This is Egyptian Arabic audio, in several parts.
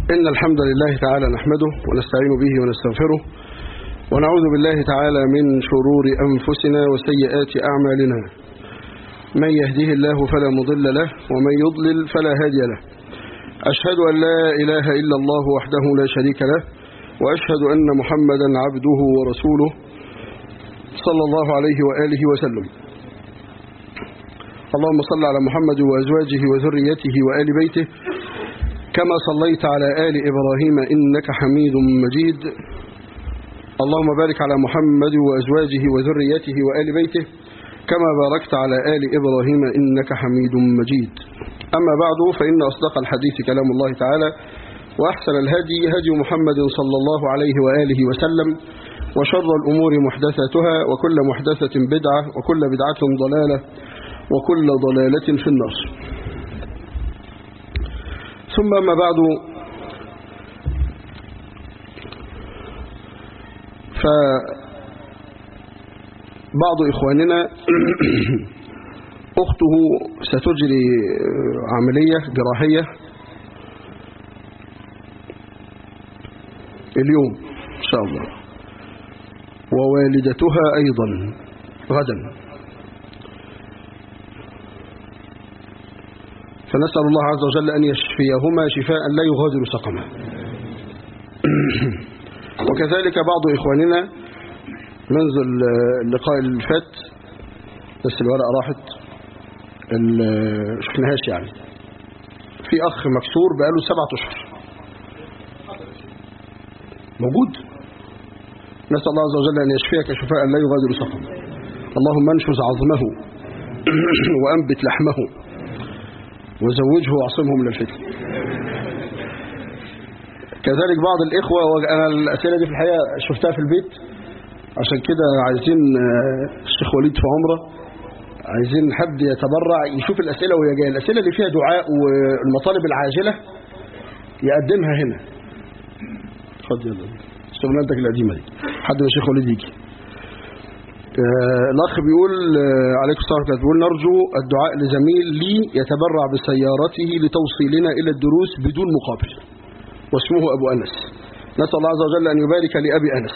إن الحمد لله تعالى نحمده ونستعين به ونستغفره ونعوذ بالله تعالى من شرور أنفسنا وسيئات أعمالنا من يهده الله فلا مضل له ومن يضلل فلا هادي له أشهد أن لا إله إلا الله وحده لا شريك له وأشهد أن محمدا عبده ورسوله صلى الله عليه وآله وسلم اللهم صل على محمد وأزواجه وذريته وآل بيته كما صليت على آل إبراهيم إنك حميد مجيد اللهم بارك على محمد وأزواجه وذريته وآل بيته كما باركت على آل إبراهيم إنك حميد مجيد أما بعد فإن أصدق الحديث كلام الله تعالى وأحسن الهدي هدي محمد صلى الله عليه وآله وسلم وشر الأمور محدثاتها وكل محدثة بدعة وكل بدعة ضلالة وكل ضلالة في النار ثم ما بعد فبعض إخواننا أخته ستجري عملية جراحية اليوم إن شاء الله ووالدتها أيضا غدا فنسأل الله عز وجل أن يشفيهما شفاء لا يغادر سقما وكذلك بعض إخواننا منذ اللقاء اللي فات بس الورقة راحت شفناهاش يعني في أخ مكسور بقاله سبعة أشهر موجود نسأل الله عز وجل أن يشفيك شفاء لا يغادر سقما اللهم انشز عظمه وأنبت لحمه وزوجه وعصمه من الفتن كذلك بعض الإخوة وأنا الأسئلة دي في الحقيقة شفتها في البيت عشان كده عايزين الشيخ وليد في عمره عايزين حد يتبرع يشوف الأسئلة وهي جاية الأسئلة اللي فيها دعاء والمطالب العاجلة يقدمها هنا خد يلا شغلانتك القديمة دي حد من الشيخ وليد يجي الأخ بيقول عليكم السلام عليكم بيقول نرجو الدعاء لزميل لي يتبرع بسيارته لتوصيلنا إلى الدروس بدون مقابل واسمه أبو أنس نسأل الله عز وجل أن يبارك لأبي أنس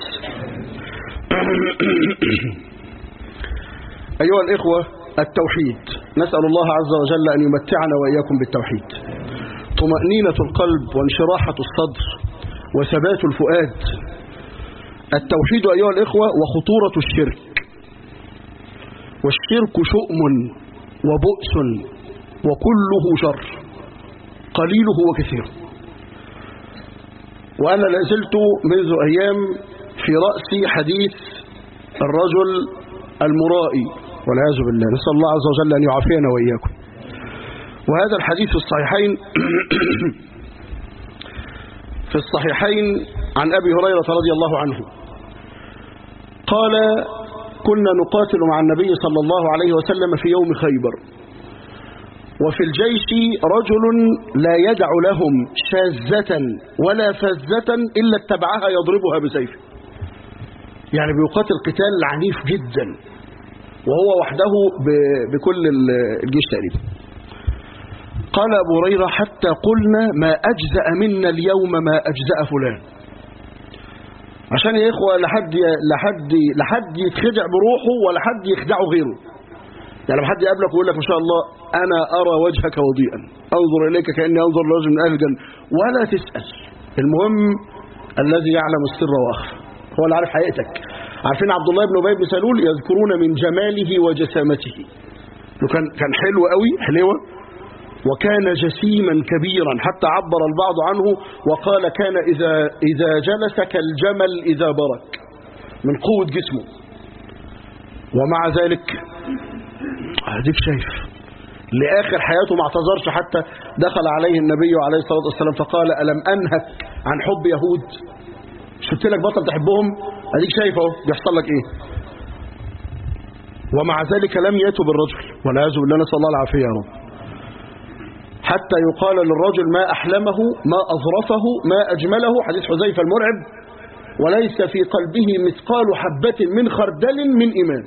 أيها الإخوة التوحيد نسأل الله عز وجل أن يمتعنا وإياكم بالتوحيد طمأنينة القلب وانشراحة الصدر وثبات الفؤاد التوحيد أيها الإخوة وخطورة الشرك والشرك شؤم وبؤس وكله شر قليله وكثيره وأنا لازلت منذ أيام في رأسي حديث الرجل المرائي والعياذ بالله نسأل الله عز وجل أن يعافينا وإياكم وهذا الحديث في الصحيحين في الصحيحين عن أبي هريرة رضي الله عنه قال كنا نقاتل مع النبي صلى الله عليه وسلم في يوم خيبر وفي الجيش رجل لا يدع لهم شاذة ولا فزة إلا اتبعها يضربها بسيفه يعني بيقاتل قتال عنيف جدا وهو وحده بكل الجيش تقريبا قال أبو هريرة حتى قلنا ما أجزأ منا اليوم ما أجزأ فلان عشان يا إخوة لحد لحد لحد يتخدع بروحه ولا حد يخدعه غيره يعني لما حد يقابلك ويقول لك ما شاء الله أنا أرى وجهك وضيئا أنظر إليك كأني أنظر لرجل من أهل الجنة ولا تسأل المهم الذي يعلم السر وأخفى هو اللي عارف حقيقتك عارفين عبد الله بن أبي بن سلول يذكرون من جماله وجسامته كان كان حلو قوي حلوة وكان جسيما كبيرا حتى عبر البعض عنه وقال كان إذا, إذا جلس كالجمل إذا برك من قوة جسمه ومع ذلك هديك شايف لآخر حياته ما اعتذرش حتى دخل عليه النبي عليه الصلاة والسلام فقال ألم أنهك عن حب يهود شفت لك بطل تحبهم اديك شايف اهو بيحصل لك ايه ومع ذلك لم يتب الرجل والعياذ بالله نسال الله العافيه يا رب حتى يقال للرجل ما احلمه ما اظرفه ما اجمله حديث حذيفه المرعب وليس في قلبه مثقال حبه من خردل من ايمان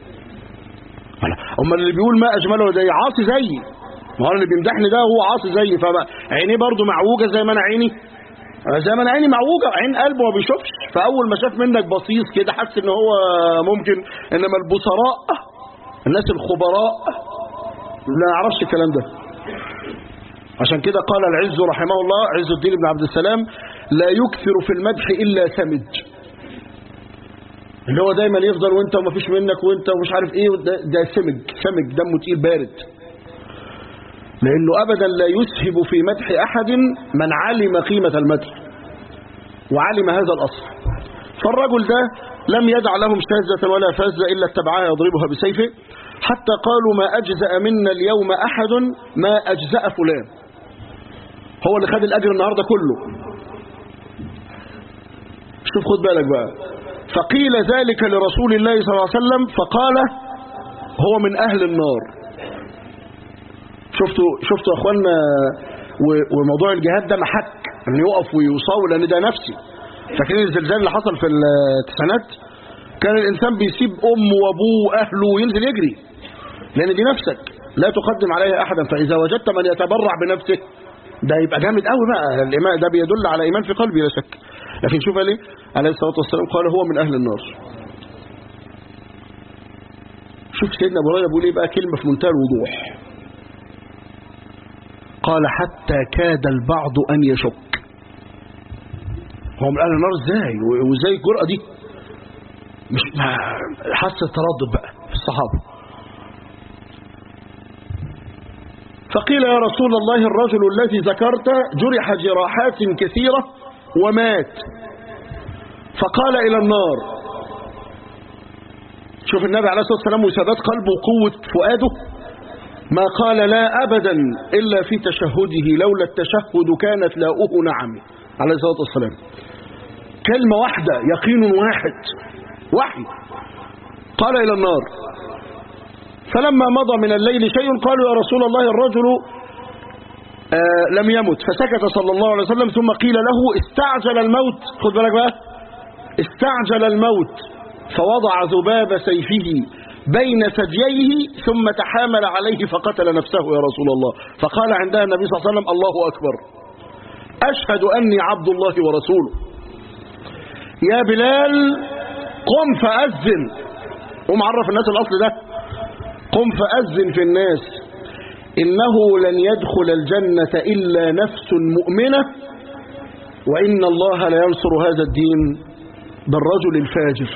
اما اللي بيقول ما اجمله ده عاصي زيي ما هو اللي بيمدحني ده هو عاصي زيي فعينيه برضه معوجه زي ما انا عيني زي ما انا عيني معوجه عين قلبه ما بيشوفش فاول ما شاف منك بصيص كده حس ان هو ممكن انما البصراء الناس الخبراء لا يعرفش الكلام ده عشان كده قال العز رحمه الله عز الدين بن عبد السلام لا يكثر في المدح الا سمج اللي هو دايما يفضل وانت وما فيش منك وانت ومش عارف ايه ده, ده سمج سمج دمه تقيل بارد لانه ابدا لا يسهب في مدح احد من علم قيمة المدح وعلم هذا الاصل فالرجل ده لم يدع لهم شاذة ولا فازة الا اتبعها يضربها بسيفه حتى قالوا ما اجزأ منا اليوم احد ما اجزأ فلان هو اللي خد الاجر النهاردة كله شوف خد بالك بقى فقيل ذلك لرسول الله صلى الله عليه وسلم فقال هو من أهل النار شفتوا شفتوا يا اخوانا وموضوع الجهاد ده محك ان يقف ويصاول لان ده نفسي فاكرين الزلزال اللي حصل في التسعينات كان الانسان بيسيب امه وابوه واهله وينزل يجري لان دي نفسك لا تقدم عليها احدا فاذا وجدت من يتبرع بنفسه ده يبقى جامد قوي بقى الايمان ده بيدل على ايمان في قلبي لا شك لكن شوف ليه عليه الصلاة والسلام قال هو من أهل النار شوف سيدنا أبو هريرة بيقول ايه بقى كلمة في منتهى الوضوح قال حتى كاد البعض أن يشك هو من أهل النار ازاي وازاي الجرأة دي مش حس التردد بقى في الصحابة فقيل يا رسول الله الرجل الذي ذكرت جرح جراحات كثيرة ومات فقال إلى النار شوف النبي عليه الصلاة والسلام وثبات قلبه وقوة فؤاده ما قال لا أبدا إلا في تشهده لولا التشهد كانت لاؤه نعم عليه الصلاة والسلام كلمة واحدة يقين واحد وحي قال إلى النار فلما مضى من الليل شيء قالوا يا رسول الله الرجل آه لم يمت فسكت صلى الله عليه وسلم ثم قيل له استعجل الموت خد بالك بقى استعجل الموت فوضع ذباب سيفه بين ثدييه ثم تحامل عليه فقتل نفسه يا رسول الله فقال عندها النبي صلى الله عليه وسلم الله أكبر أشهد أني عبد الله ورسوله يا بلال قم فأذن ومعرف الناس الأصل ده قم فأذن في الناس إنه لن يدخل الجنة إلا نفس مؤمنة وإن الله لا ينصر هذا الدين بالرجل الفاجر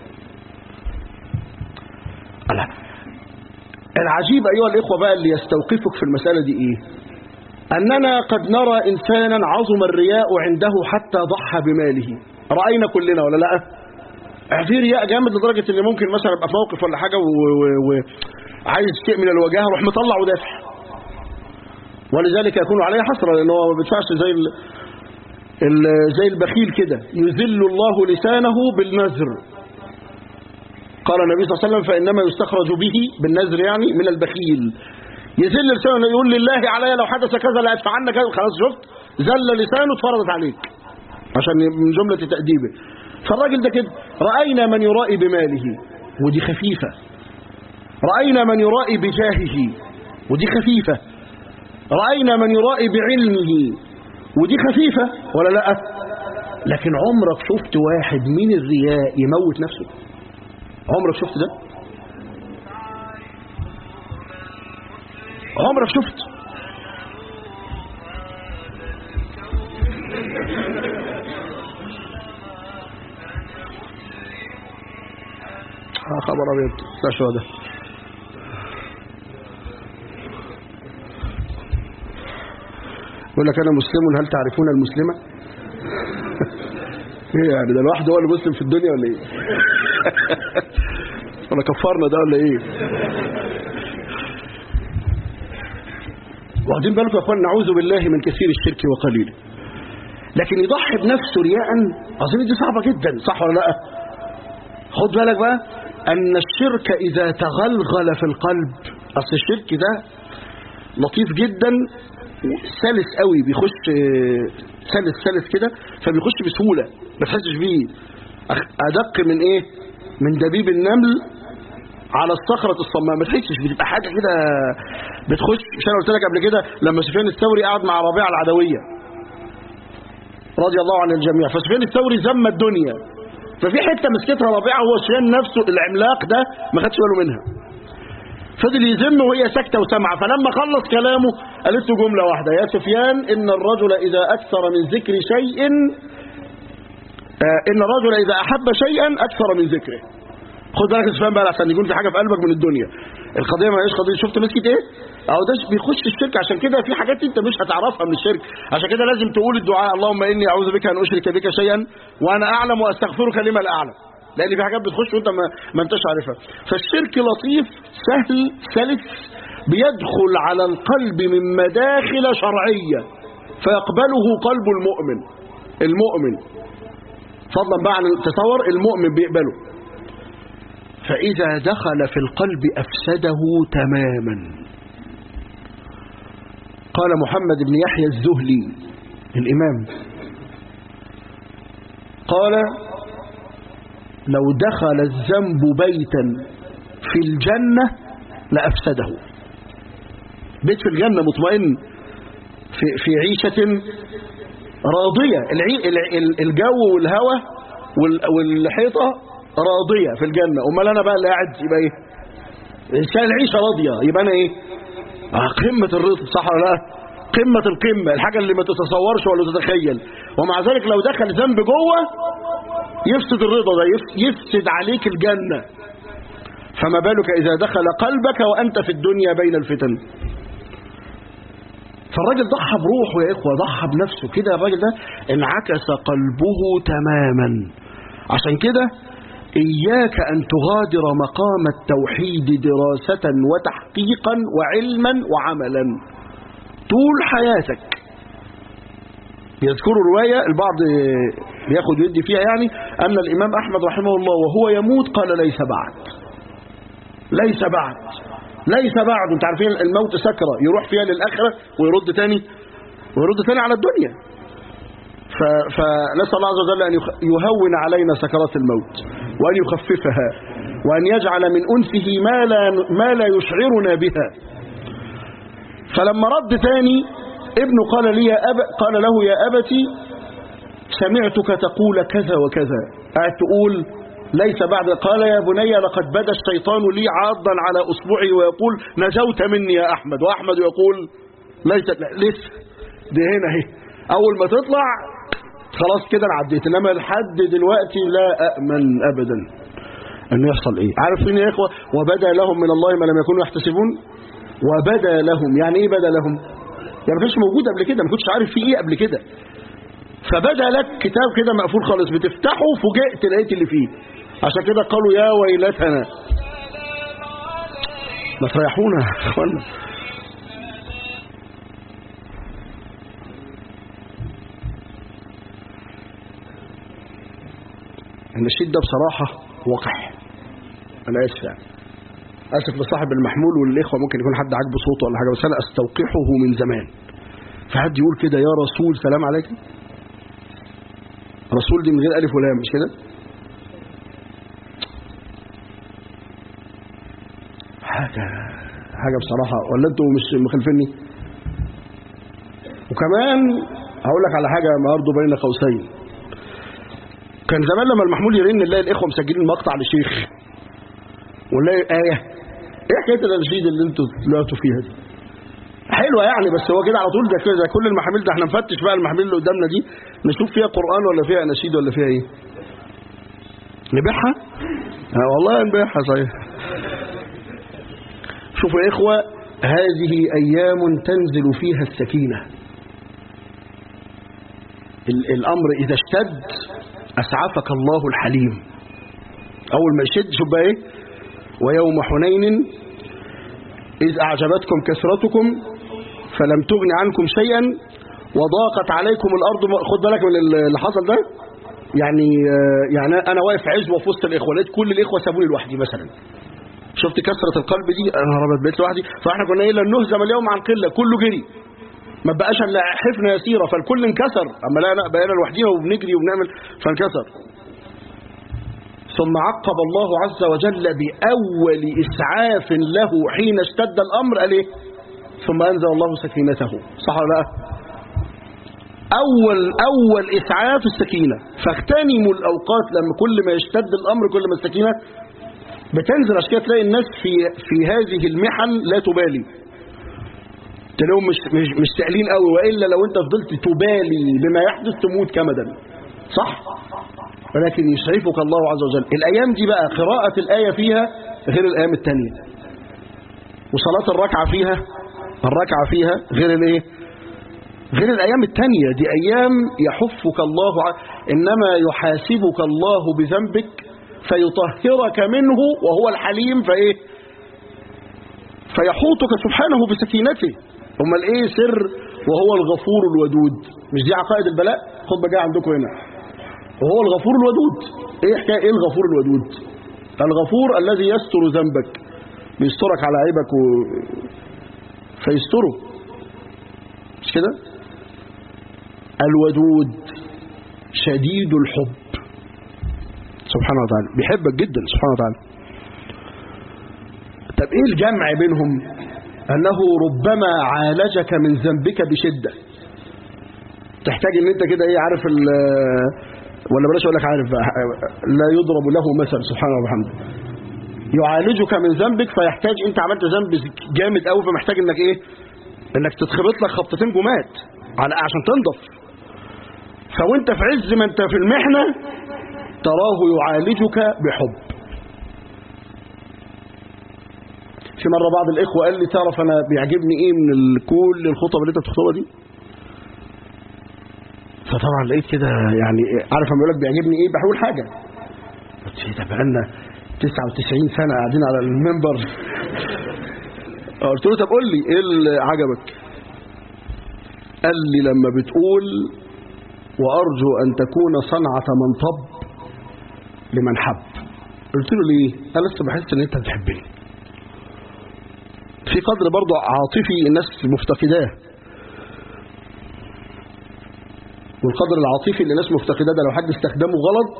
ألا العجيب أيها الإخوة بقى اللي يستوقفك في المسألة دي إيه أننا قد نرى إنسانا عظم الرياء عنده حتى ضحى بماله رأينا كلنا ولا لا في رياء جامد لدرجة ان ممكن مثلا ابقى في موقف ولا حاجة وعايز شيء من الوجاهة اروح مطلع ودافع ولذلك يكون عليه حسرة لأنه ما بيدفعش زي ال ال زي البخيل كده يذل الله لسانه بالنذر قال النبي صلى الله عليه وسلم فإنما يستخرج به بالنذر يعني من البخيل يذل لسانه يقول لله علي لو حدث كذا لا أدفع عنك خلاص شفت ذل لسانه اتفرضت عليك عشان من جملة تأديبه فالراجل ده كده رأينا من يرائي بماله ودي خفيفة رأينا من يرائي بجاهه ودي خفيفة رأينا من يرائي بعلمه ودي خفيفة ولا لا لكن عمرك شفت واحد من الرياء يموت نفسه عمرك شفت ده عمرك شفت آه خبر ابيض لا شو هذا يقول لك انا مسلم هل تعرفون المسلمه ايه يعني ده الواحد هو اللي مسلم في الدنيا ولا ايه ولا كفرنا ده ولا ايه واخدين بالكم يا اخوان نعوذ بالله من كثير الشرك وقليله لكن يضحي بنفسه رياء اظن دي صعبه جدا صح ولا لا خد بالك بقى ان الشرك اذا تغلغل في القلب اصل الشرك ده لطيف جدا سلس قوي بيخش سلس سلس كده فبيخش بسهوله ما تحسش بيه ادق من ايه من دبيب النمل على الصخرة الصماء ما تحسش بتبقى حاجة كده بتخش مش انا قلت لك قبل كده لما سفيان الثوري قعد مع ربيعة العدوية رضي الله عن الجميع فسفيان الثوري ذم الدنيا ففي حته مسكتها ربيعه هو سفيان نفسه العملاق ده ما خدش باله منها فضل يذم وهي ساكته وسامعه فلما خلص كلامه قالت له جمله واحده يا سفيان ان الرجل اذا اكثر من ذكر شيء آه، ان الرجل اذا احب شيئا اكثر من ذكره خد بالك يا سفيان بقى عشان يكون في حاجه في قلبك من الدنيا القضيه ما هيش قضيه شفت مسكت ايه اهو ده بيخش الشرك عشان كده في حاجات انت مش هتعرفها من الشرك عشان كده لازم تقول الدعاء اللهم اني اعوذ بك ان اشرك بك شيئا وانا اعلم واستغفرك لما لا اعلم لان في حاجات بتخش وانت ما, ما انتش عارفها فالشرك لطيف سهل سلس بيدخل على القلب من مداخل شرعيه فيقبله قلب المؤمن المؤمن فضلا بقى عن تصور المؤمن بيقبله فإذا دخل في القلب أفسده تماما قال محمد بن يحيى الزهلي الإمام قال لو دخل الذنب بيتا في الجنة لأفسده بيت في الجنة مطمئن في, في عيشة راضية العي- الع- الجو والهواء وال- والحيطة راضية في الجنة أمال أنا بقى اللي قاعد يبقى إيه إنسان العيشة راضية يبقى أنا إيه آه قمة الرضا صح ولا لا قمة القمة الحاجة اللي ما تتصورش ولا تتخيل ومع ذلك لو دخل ذنب جوه يفسد الرضا ده يف- يفسد عليك الجنة فما بالك إذا دخل قلبك وأنت في الدنيا بين الفتن فالراجل ضحى بروحه يا إخوة ضحى بنفسه كده الراجل ده انعكس قلبه تماما عشان كده إياك أن تغادر مقام التوحيد دراسة وتحقيقا وعلما وعملا طول حياتك يذكر رواية البعض بياخد ويدي فيها يعني أن الإمام أحمد رحمه الله وهو يموت قال ليس بعد ليس بعد ليس بعد انت عارفين الموت سكرة يروح فيها للآخرة ويرد تاني ويرد تاني على الدنيا ف- فنسأل الله عز وجل أن يخ- يهون علينا سكرات الموت وأن يخففها وأن يجعل من أنسه ما لا, ما لا يشعرنا بها فلما رد تاني ابنه قال لي يا أب قال له يا أبتي سمعتك تقول كذا وكذا قاعد تقول ليس بعد قال يا بني لقد بدا الشيطان لي عاضا على أصبعي ويقول نجوت مني يا أحمد وأحمد يقول ليس لا لسه دي هنا اهي أول ما تطلع خلاص كده انا عديت انما لحد دلوقتي لا أأمن أبدا أن يحصل إيه عارفين يا إخوة وبدا لهم من الله ما لم يكونوا يحتسبون وبدا لهم يعني إيه بدا لهم يعني ما كانش موجود قبل كده ما كنتش عارف فيه إيه قبل كده فبدا لك كتاب كده مقفول خالص بتفتحه فوجئت لقيت اللي فيه عشان كده قالوا يا ويلتنا ما تريحونا يا اخوانا النشيد ده بصراحة وقح أنا آسف يعني آسف لصاحب المحمول والإخوة ممكن يكون حد عاجبه صوته ولا حاجة بس أنا أستوقحه من زمان فحد يقول كده يا رسول سلام عليكم رسول دي من غير ألف ولام مش كده حاجة حاجة بصراحة ولا أنتوا مش مخالفيني وكمان هقول لك على حاجة برضه بين قوسين كان زمان لما المحمول يرن نلاقي الإخوة مسجلين مقطع لشيخ ونلاقي آية إيه حكاية الأناشيد اللي أنتوا طلعتوا فيها دي حلوة يعني بس هو كده على طول ده كده زي كل المحاميل ده احنا نفتش بقى المحاميل اللي قدامنا دي نشوف فيها قرآن ولا فيها أناشيد ولا فيها ايه نبيعها آه والله نبيعها صحيح شوفوا يا إخوة هذه أيام تنزل فيها السكينة ال- الأمر إذا اشتد أسعفك الله الحليم أول ما يشد شوف بقى إيه ويوم حنين إذ أعجبتكم كثرتكم فلم تغن عنكم شيئا وضاقت عليكم الأرض خد بالك من اللي حصل ده يعني يعني أنا واقف عزوة في وسط الإخوة لقيت كل الإخوة سابوني لوحدي مثلا شفت كثرة القلب دي أنا ربط بيت لوحدي فإحنا كنا إيه لن نهزم اليوم عن قلة كله جري ما بقاش الا حفنة يسيرة فالكل انكسر أما لا بقينا لوحدينا وبنجري وبنعمل فانكسر ثم عقب الله عز وجل بأول إسعاف له حين اشتد الأمر قال إيه ثم أنزل الله سكينته صح ولا لا أول أول إسعاف السكينة فاغتنموا الأوقات لما كل ما يشتد الأمر كل ما السكينة بتنزل عشان كده تلاقي الناس في في هذه المحن لا تبالي تلاقيهم مش مش مش سائلين قوي والا لو انت فضلت تبالي بما يحدث تموت كمدا صح ولكن يشرفك الله عز وجل الايام دي بقى قراءه الايه فيها غير الايام الثانيه وصلاه الركعه فيها الركعه فيها غير الايه غير الايام الثانيه دي ايام يحفك الله ع... انما يحاسبك الله بذنبك فيطهرك منه وهو الحليم فايه فيحوطك سبحانه بسكينته امال ايه سر وهو الغفور الودود مش دي عقائد البلاء خد بقى عندكم هنا وهو الغفور الودود ايه حكايه ايه الغفور الودود الغفور الذي يستر ذنبك بيسترك على عيبك و... فيستره مش كده الودود شديد الحب سبحانه وتعالى بيحبك جدا سبحانه وتعالى طب ايه الجمع بينهم انه ربما عالجك من ذنبك بشدة تحتاج ان انت كده ايه عارف ال ولا بلاش اقول لك عارف بقى لا يضرب له مثل سبحانه وبحمده يعالجك من ذنبك فيحتاج انت عملت ذنب جامد قوي فمحتاج انك ايه انك تتخبط لك خبطتين جمات على عشان تنضف فوانت في عز ما انت في المحنه تراه يعالجك بحب في مرة بعض الإخوة قال لي تعرف أنا بيعجبني إيه من ال- كل الخطب اللي أنت بتخطبها دي فطبعا لقيت كده يعني عارف لما يقول لك بيعجبني إيه بحاول حاجة قلت إيه ده بقالنا 99 سنة قاعدين على المنبر قلت له طب قول لي إيه اللي عجبك قال لي لما بتقول وأرجو أن تكون صنعة من طب لمن حب قلت له ليه قال لسه بحس ان انت بتحبني في قدر برضه عاطفي الناس مفتقداه والقدر العاطفي اللي الناس مفتقداه ده لو حد استخدمه غلط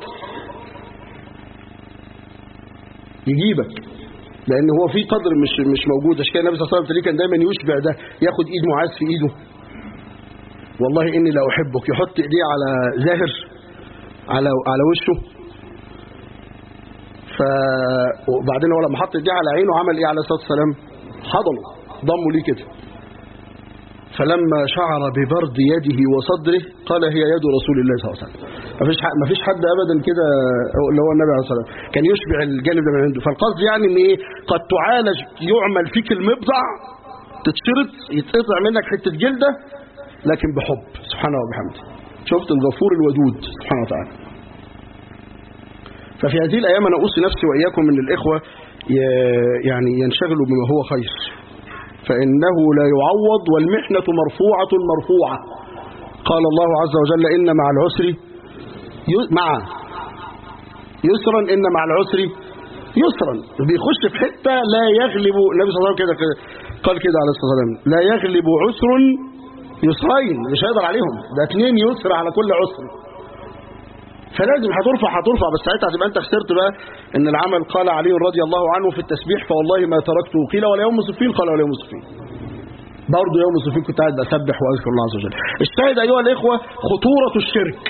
يجيبك لان هو في قدر مش مش موجود عشان كده النبي صلى الله عليه وسلم كان دايما يشبع ده ياخد ايد معاذ في ايده والله اني لا احبك يحط ايديه على زاهر على على وشه ف وبعدين هو لما حط ايديه على عينه عمل ايه عليه الصلاه والسلام حضنه ضمه ليه كده فلما شعر ببرد يده وصدره قال هي يد رسول الله صلى الله عليه وسلم مفيش حد مفيش حد ابدا كده اللي هو النبي عليه الصلاه والسلام كان يشبع الجانب ده من عنده فالقصد يعني ان ايه قد تعالج يعمل فيك المبضع تتشرط يتقطع منك حته جلده لكن بحب سبحانه وبحمده شفت الغفور الودود سبحانه وتعالى ففي هذه الأيام أنا أوصي نفسي وإياكم من الإخوة يعني ينشغلوا بما هو خير فإنه لا يعوض والمحنة مرفوعة مرفوعة قال الله عز وجل إن مع العسر مع يسرا إن مع العسر يسرا بيخش في حتة لا يغلب النبي صلى الله عليه وسلم كده قال كده عليه الصلاة والسلام لا يغلب عسر يسرين مش هيقدر عليهم ده اتنين يسر على كل عسر فلازم هترفع هترفع بس ساعتها هتبقى انت خسرت بقى ان العمل قال علي رضي الله عنه في التسبيح فوالله ما تركته قيل ولا يوم صفين قال ولا يوم صفين برضه يوم صفين كنت قاعد بسبح واذكر الله عز وجل الشاهد ايها الاخوه خطوره الشرك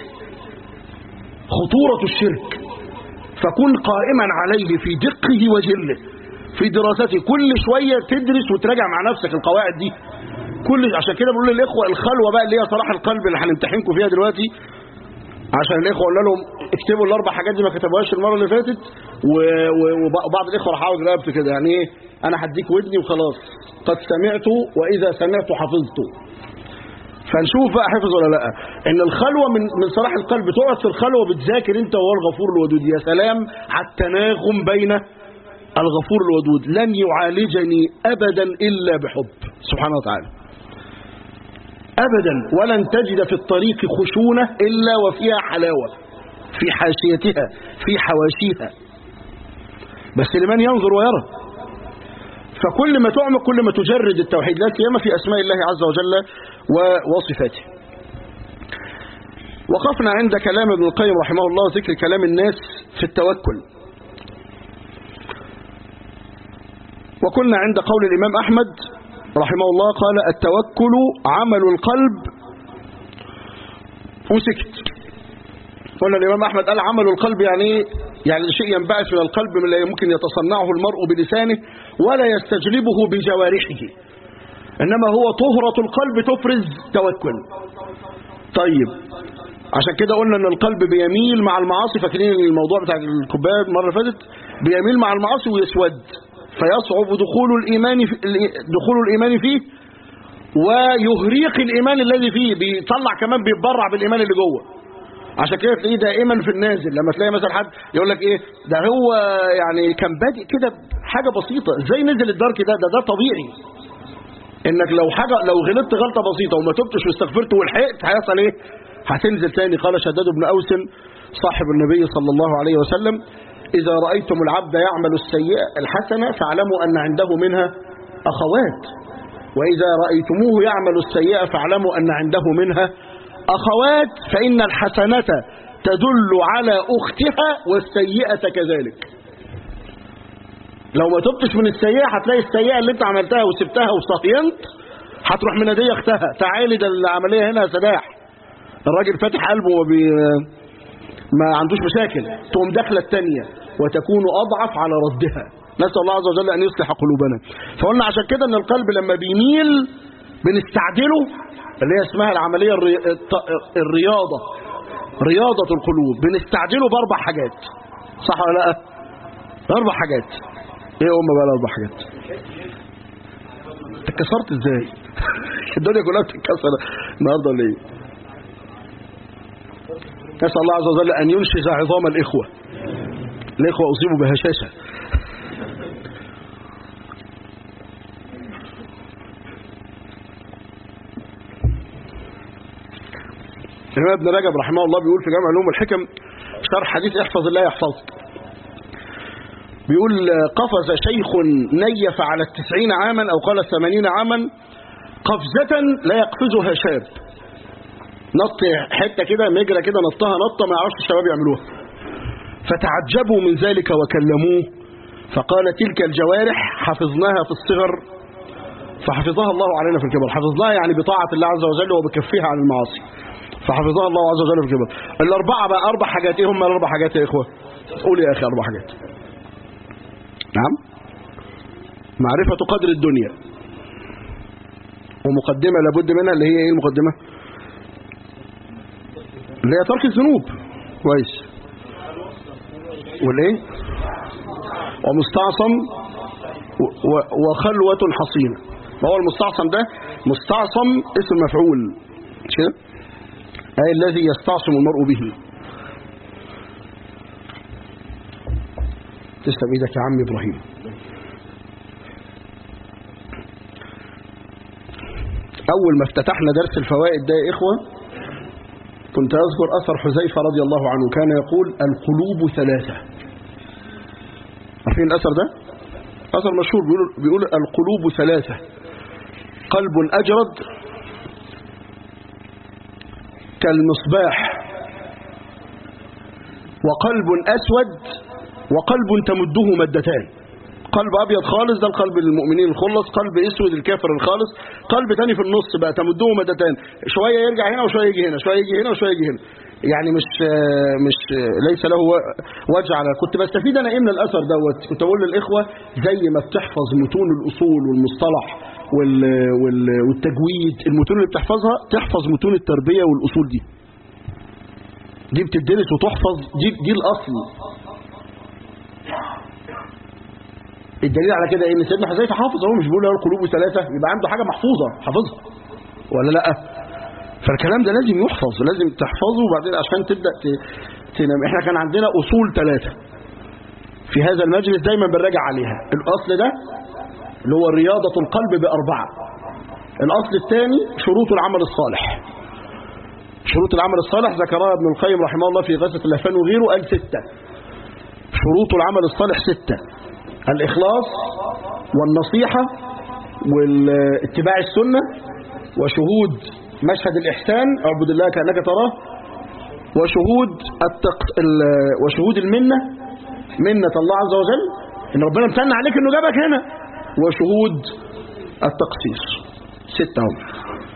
خطوره الشرك فكن قائما عليه في دقه وجله في دراسته كل شويه تدرس وتراجع مع نفسك القواعد دي كل عشان كده بقول للاخوه الخلوه بقى اللي هي صلاح القلب اللي هنمتحنكم فيها دلوقتي عشان الاخوه قلنا لهم اكتبوا الاربع حاجات دي ما كتبوهاش المره اللي فاتت و- و- وبعض الاخوه راح عاوز رقبته كده يعني ايه انا هديك ودني وخلاص قد سمعت واذا سمعت حفظت فنشوف بقى حفظ ولا لا ان الخلوه من من صلاح القلب تقعد في الخلوه بتذاكر انت وهو الغفور الودود يا سلام على التناغم بين الغفور الودود لن يعالجني ابدا الا بحب سبحانه وتعالى أبدا ولن تجد في الطريق خشونة إلا وفيها حلاوة في حاشيتها في حواشيها بس لمن ينظر ويرى فكل ما تعمق كل ما تجرد التوحيد لا سيما في أسماء الله عز وجل ووصفاته وقفنا عند كلام ابن القيم رحمه الله ذكر كلام الناس في التوكل وكنا عند قول الإمام أحمد رحمه الله قال التوكل عمل القلب وسكت قلنا الإمام أحمد قال عمل القلب يعني إيه؟ يعني شيء ينبعث من القلب من لا يمكن يتصنعه المرء بلسانه ولا يستجلبه بجوارحه إنما هو طهرة القلب تفرز توكل طيب عشان كده قلنا ان القلب بيميل مع المعاصي فاكرين الموضوع بتاع الكوبايه المره اللي فاتت بيميل مع المعاصي ويسود فيصعب دخول الايمان في دخول الايمان فيه ويهريق الايمان الذي فيه بيطلع كمان بيتبرع بالايمان اللي جوه عشان كده تلاقيه دائما في النازل لما تلاقي مثلا حد يقول لك ايه ده هو يعني كان بادئ كده حاجه بسيطه ازاي نزل الدرك ده ده ده طبيعي انك لو حاجه لو غلطت غلطه بسيطه وما تبتش واستغفرت ولحقت هيحصل ايه هتنزل تاني قال شداد بن اوس صاحب النبي صلى الله عليه وسلم اذا رايتم العبد يعمل السيئه الحسنه فاعلموا ان عنده منها اخوات واذا رايتموه يعمل السيئه فاعلموا ان عنده منها اخوات فان الحسنه تدل على اختها والسيئه كذلك لو ما تبتش من السيئة هتلاقي السيئة اللي انت عملتها وسبتها وصهينت هتروح منادية اختها تعالي ده العملية هنا سداح الراجل فاتح قلبه وبي ما عندوش مشاكل تقوم داخلة التانية وتكون أضعف على ردها نسأل الله عز وجل أن يصلح قلوبنا فقلنا عشان كده أن القلب لما بيميل بنستعدله اللي هي اسمها العملية الري... الط- الرياضة رياضة القلوب بنستعجله بأربع حاجات صح ولا لا؟ أربع حاجات ايه هم بقى الاربع حاجات انت اتكسرت ازاي الدنيا كلها بتتكسر النهارده ولا ايه نسال الله عز وجل ان ينشز عظام الاخوه الاخوه اصيبوا بهشاشه الإمام ابن رجب رحمه الله بيقول في جامع علوم الحكم شرح حديث احفظ الله يحفظك بيقول قفز شيخ نيف على التسعين عاما أو قال الثمانين عاما قفزة لا يقفزها شاب نط حتة كده مجرى كده نطها نطة ما يعرفش الشباب يعملوها فتعجبوا من ذلك وكلموه فقال تلك الجوارح حفظناها في الصغر فحفظها الله علينا في الكبر حفظناها يعني بطاعة الله عز وجل وبكفها عن المعاصي فحفظها الله عز وجل في الكبر الأربعة بقى أربع حاجات إيه هم الأربع حاجات يا إخوة قول يا أخي أربع حاجات نعم معرفة قدر الدنيا ومقدمة لابد منها اللي هي ايه المقدمة اللي هي ترك الذنوب كويس والايه ومستعصم و- و- وخلوة حصينة ما هو المستعصم ده مستعصم اسم مفعول مش كده أي الذي يستعصم المرء به تسلم ايدك يا عم ابراهيم اول ما افتتحنا درس الفوائد ده يا اخوه كنت اذكر اثر حذيفه رضي الله عنه كان يقول القلوب ثلاثه عارفين الاثر ده اثر مشهور بيقول بيقول القلوب ثلاثه قلب اجرد كالمصباح وقلب اسود وقلب تمده مدتان قلب ابيض خالص ده القلب المؤمنين الخلص قلب اسود الكافر الخالص قلب تاني في النص بقى تمده مدتان شويه يرجع هنا وشويه يجي هنا شويه يجي هنا وشويه يجي هنا يعني مش مش ليس له وجه على كنت بستفيد انا ايه من الاثر دوت كنت بقول للاخوه زي ما بتحفظ متون الاصول والمصطلح وال وال والتجويد المتون اللي بتحفظها تحفظ متون التربيه والاصول دي دي بتدرس وتحفظ دي دي الاصل الدليل على كده ان سيدنا حذيفه حافظ هو مش بيقول له القلوب ثلاثه يبقى عنده حاجه محفوظه حافظها ولا لا فالكلام ده لازم يحفظ لازم تحفظه وبعدين عشان تبدا ت- تنام احنا كان عندنا اصول ثلاثه في هذا المجلس دايما بنراجع عليها الاصل ده اللي هو رياضه القلب باربعه الاصل الثاني شروط العمل الصالح شروط العمل الصالح ذكرها ابن القيم رحمه الله في غزة اللهفان وغيره قال ستة شروط العمل الصالح ستة الإخلاص والنصيحة واتباع السنة وشهود مشهد الإحسان اعبد الله كأنك تراه وشهود التق... ال... وشهود المنة منة الله عز وجل إن ربنا امتن عليك إنه جابك هنا وشهود التقصير ستة هم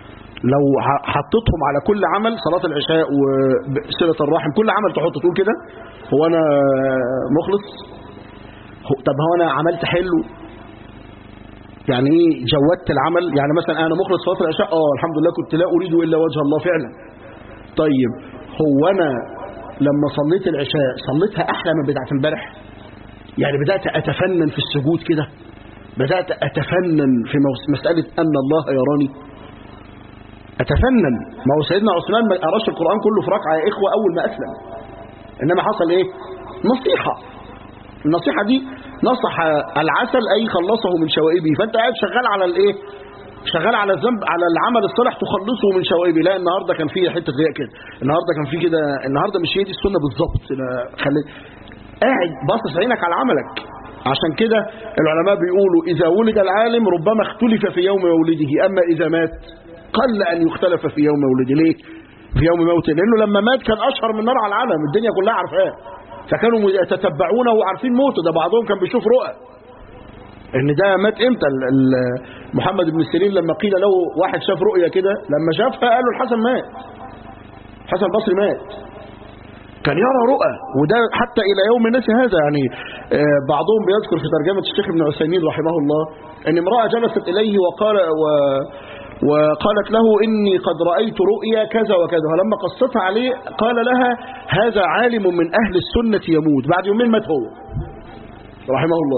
لو ح- حطيتهم على كل عمل صلاة العشاء وصلة الرحم كل عمل تحط تقول كده هو أنا مخلص هو- طب هو أنا عملت حلو يعني ايه جودت العمل يعني مثلا انا مخلص صلاه العشاء اه الحمد لله كنت لا اريد الا وجه الله فعلا طيب هو انا لما صليت العشاء صليتها احلى من بتاعه امبارح يعني بدات اتفنن في السجود كده بدات اتفنن في موس- مساله ان الله يراني اتفنن ما هو سيدنا عثمان ما قراش القران كله في ركعه يا اخوه اول ما اسلم انما حصل ايه نصيحه النصيحة دي نصح العسل أي خلصه من شوائبه فأنت قاعد شغال على الإيه شغال على الذنب على العمل الصالح تخلصه من شوائبه لا النهاردة كان فيه حتة رياء كده النهاردة كان فيه كده النهاردة مش هي دي السنة بالظبط لا، خلي قاعد باصص عينك على عملك عشان كده العلماء بيقولوا إذا ولد العالم ربما اختلف في يوم مولده أما إذا مات قل أن يختلف في يوم مولده ليه في يوم موته لأنه لما مات كان أشهر من نار على العالم الدنيا كلها عارفاه فكانوا يتتبعونه وعارفين موته ده بعضهم كان بيشوف رؤى ان ده مات امتى ال- ال- محمد بن سيرين لما قيل له واحد شاف رؤيا كده لما شافها قالوا الحسن مات حسن البصري مات كان يرى رؤى وده حتى الى يوم الناس هذا يعني آه، بعضهم بيذكر في ترجمه الشيخ ابن عثيمين رحمه الله ان امراه جلست اليه وقال و وقالت له إني قد رأيت رؤيا كذا وكذا فلما قصتها عليه قال لها هذا عالم من أهل السنة يموت بعد يومين مات هو رحمه الله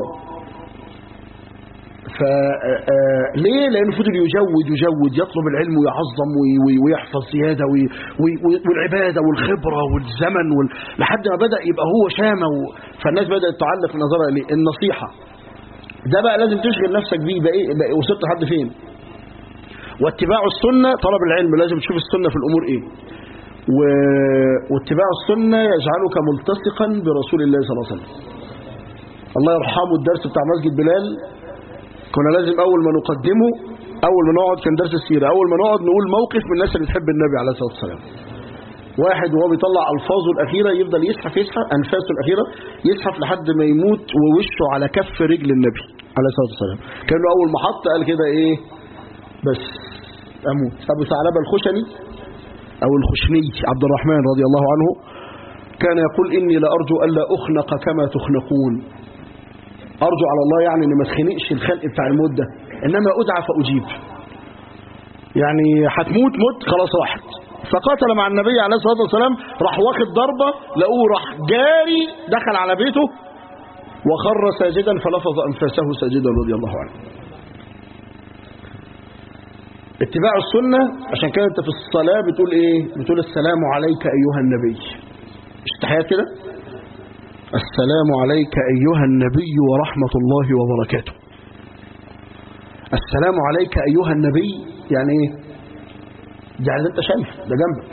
ف آه، ليه لانه فضل يجود يجود يطلب العلم ويعظم وي- وي- ويحفظ زياده وي- وي- وي- والعباده والخبره والزمن وال... لحد ما بدا يبقى هو شامه و... فالناس بدات تعلق نظرها اليه النصيحه ده بقى لازم تشغل نفسك بيه بقى ايه بقى وصلت لحد فين واتباع السنه طلب العلم لازم تشوف السنه في الامور ايه و... واتباع السنه يجعلك ملتصقا برسول الله صلى الله عليه وسلم الله يرحمه الدرس بتاع مسجد بلال كنا لازم اول ما نقدمه اول ما نقعد كان درس السيره اول ما نقعد نقول موقف من الناس اللي بتحب النبي عليه الصلاه والسلام واحد وهو بيطلع الفاظه الاخيره يفضل يزحف يزحف انفاسه الاخيره يزحف لحد ما يموت ووشه على كف رجل النبي عليه الصلاه والسلام كانه اول ما حط قال كده ايه بس اموت ابو ثعلبه الخشني او الخشني عبد الرحمن رضي الله عنه كان يقول اني لارجو الا اخنق كما تخنقون أرجو على الله يعني أن ما تخنقش الخلق بتاع الموت ده إنما أدعى فأجيب يعني هتموت موت خلاص راحت فقاتل مع النبي عليه الصلاة والسلام راح واخد ضربة لقوه راح جاري دخل على بيته وخر ساجدا فلفظ أنفاسه ساجدا رضي الله عنه اتباع السنة عشان كده انت في الصلاة بتقول ايه بتقول السلام عليك ايها النبي مش تحيات كده السلام عليك أيها النبي ورحمة الله وبركاته السلام عليك أيها النبي يعني ايه يعني ده انت شايف ده جنبك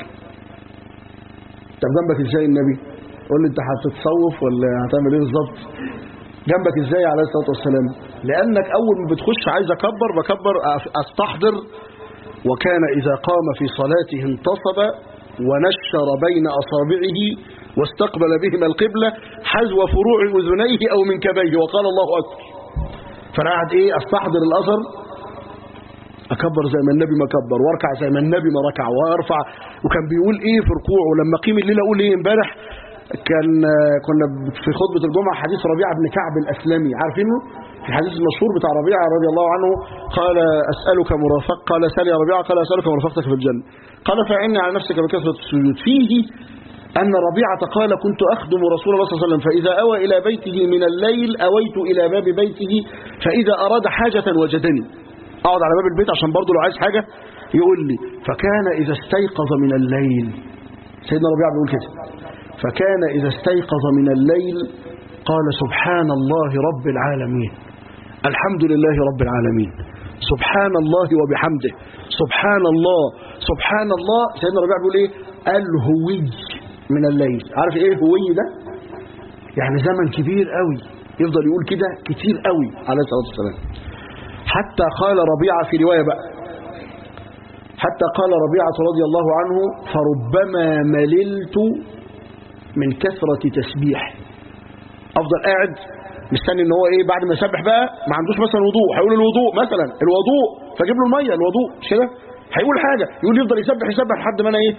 طب جنبك ازاي النبي قول لي انت هتتصوف ولا هتعمل ايه بالظبط جنبك ازاي عليه الصلاة والسلام لأنك أول ما بتخش عايز أكبر بكبر أف- أستحضر وكان إذا قام في صلاته انتصب ونشر بين أصابعه واستقبل بهما القبلة حذو فروع أذنيه أو منكبيه وقال الله أكبر فأنا قاعد إيه أستحضر الأثر أكبر زي ما النبي ما كبر واركع زي ما النبي ما ركع وارفع وكان بيقول إيه في ركوعه لما قيم الليلة أقول إيه امبارح كان كنا في خطبة الجمعة حديث ربيعة بن كعب الأسلمي عارفينه الحديث المشهور بتاع ربيعة رضي الله عنه قال أسألك مرافق قال سأل يا ربيعة قال أسألك مرافقتك في الجنة قال فعني على نفسك بكثرة السجود فيه أن ربيعة قال كنت أخدم رسول الله صلى الله عليه وسلم فإذا أوى إلى بيته من الليل أويت إلى باب بيته فإذا أراد حاجة وجدني أقعد على باب البيت عشان برضه لو عايز حاجة يقول لي فكان إذا استيقظ من الليل سيدنا ربيعة بيقول كده فكان إذا استيقظ من الليل قال سبحان الله رب العالمين الحمد لله رب العالمين سبحان الله وبحمده سبحان الله سبحان الله سيدنا ربيع بيقول ايه الهوي من الليل عارف ايه هوي ده يعني زمن كبير قوي يفضل يقول كده كتير قوي عليه الصلاه والسلام حتى قال ربيعه في روايه بقى حتى قال ربيعه رضي الله عنه فربما مللت من كثره تسبيح افضل قاعد مستني ان هو ايه بعد ما يسبح بقى ما عندوش مثلا وضوء هيقول الوضوء مثلا الوضوء فجيب له الميه الوضوء مش كده هيقول حاجة يقول يفضل يسبح يسبح لحد ما انا ايه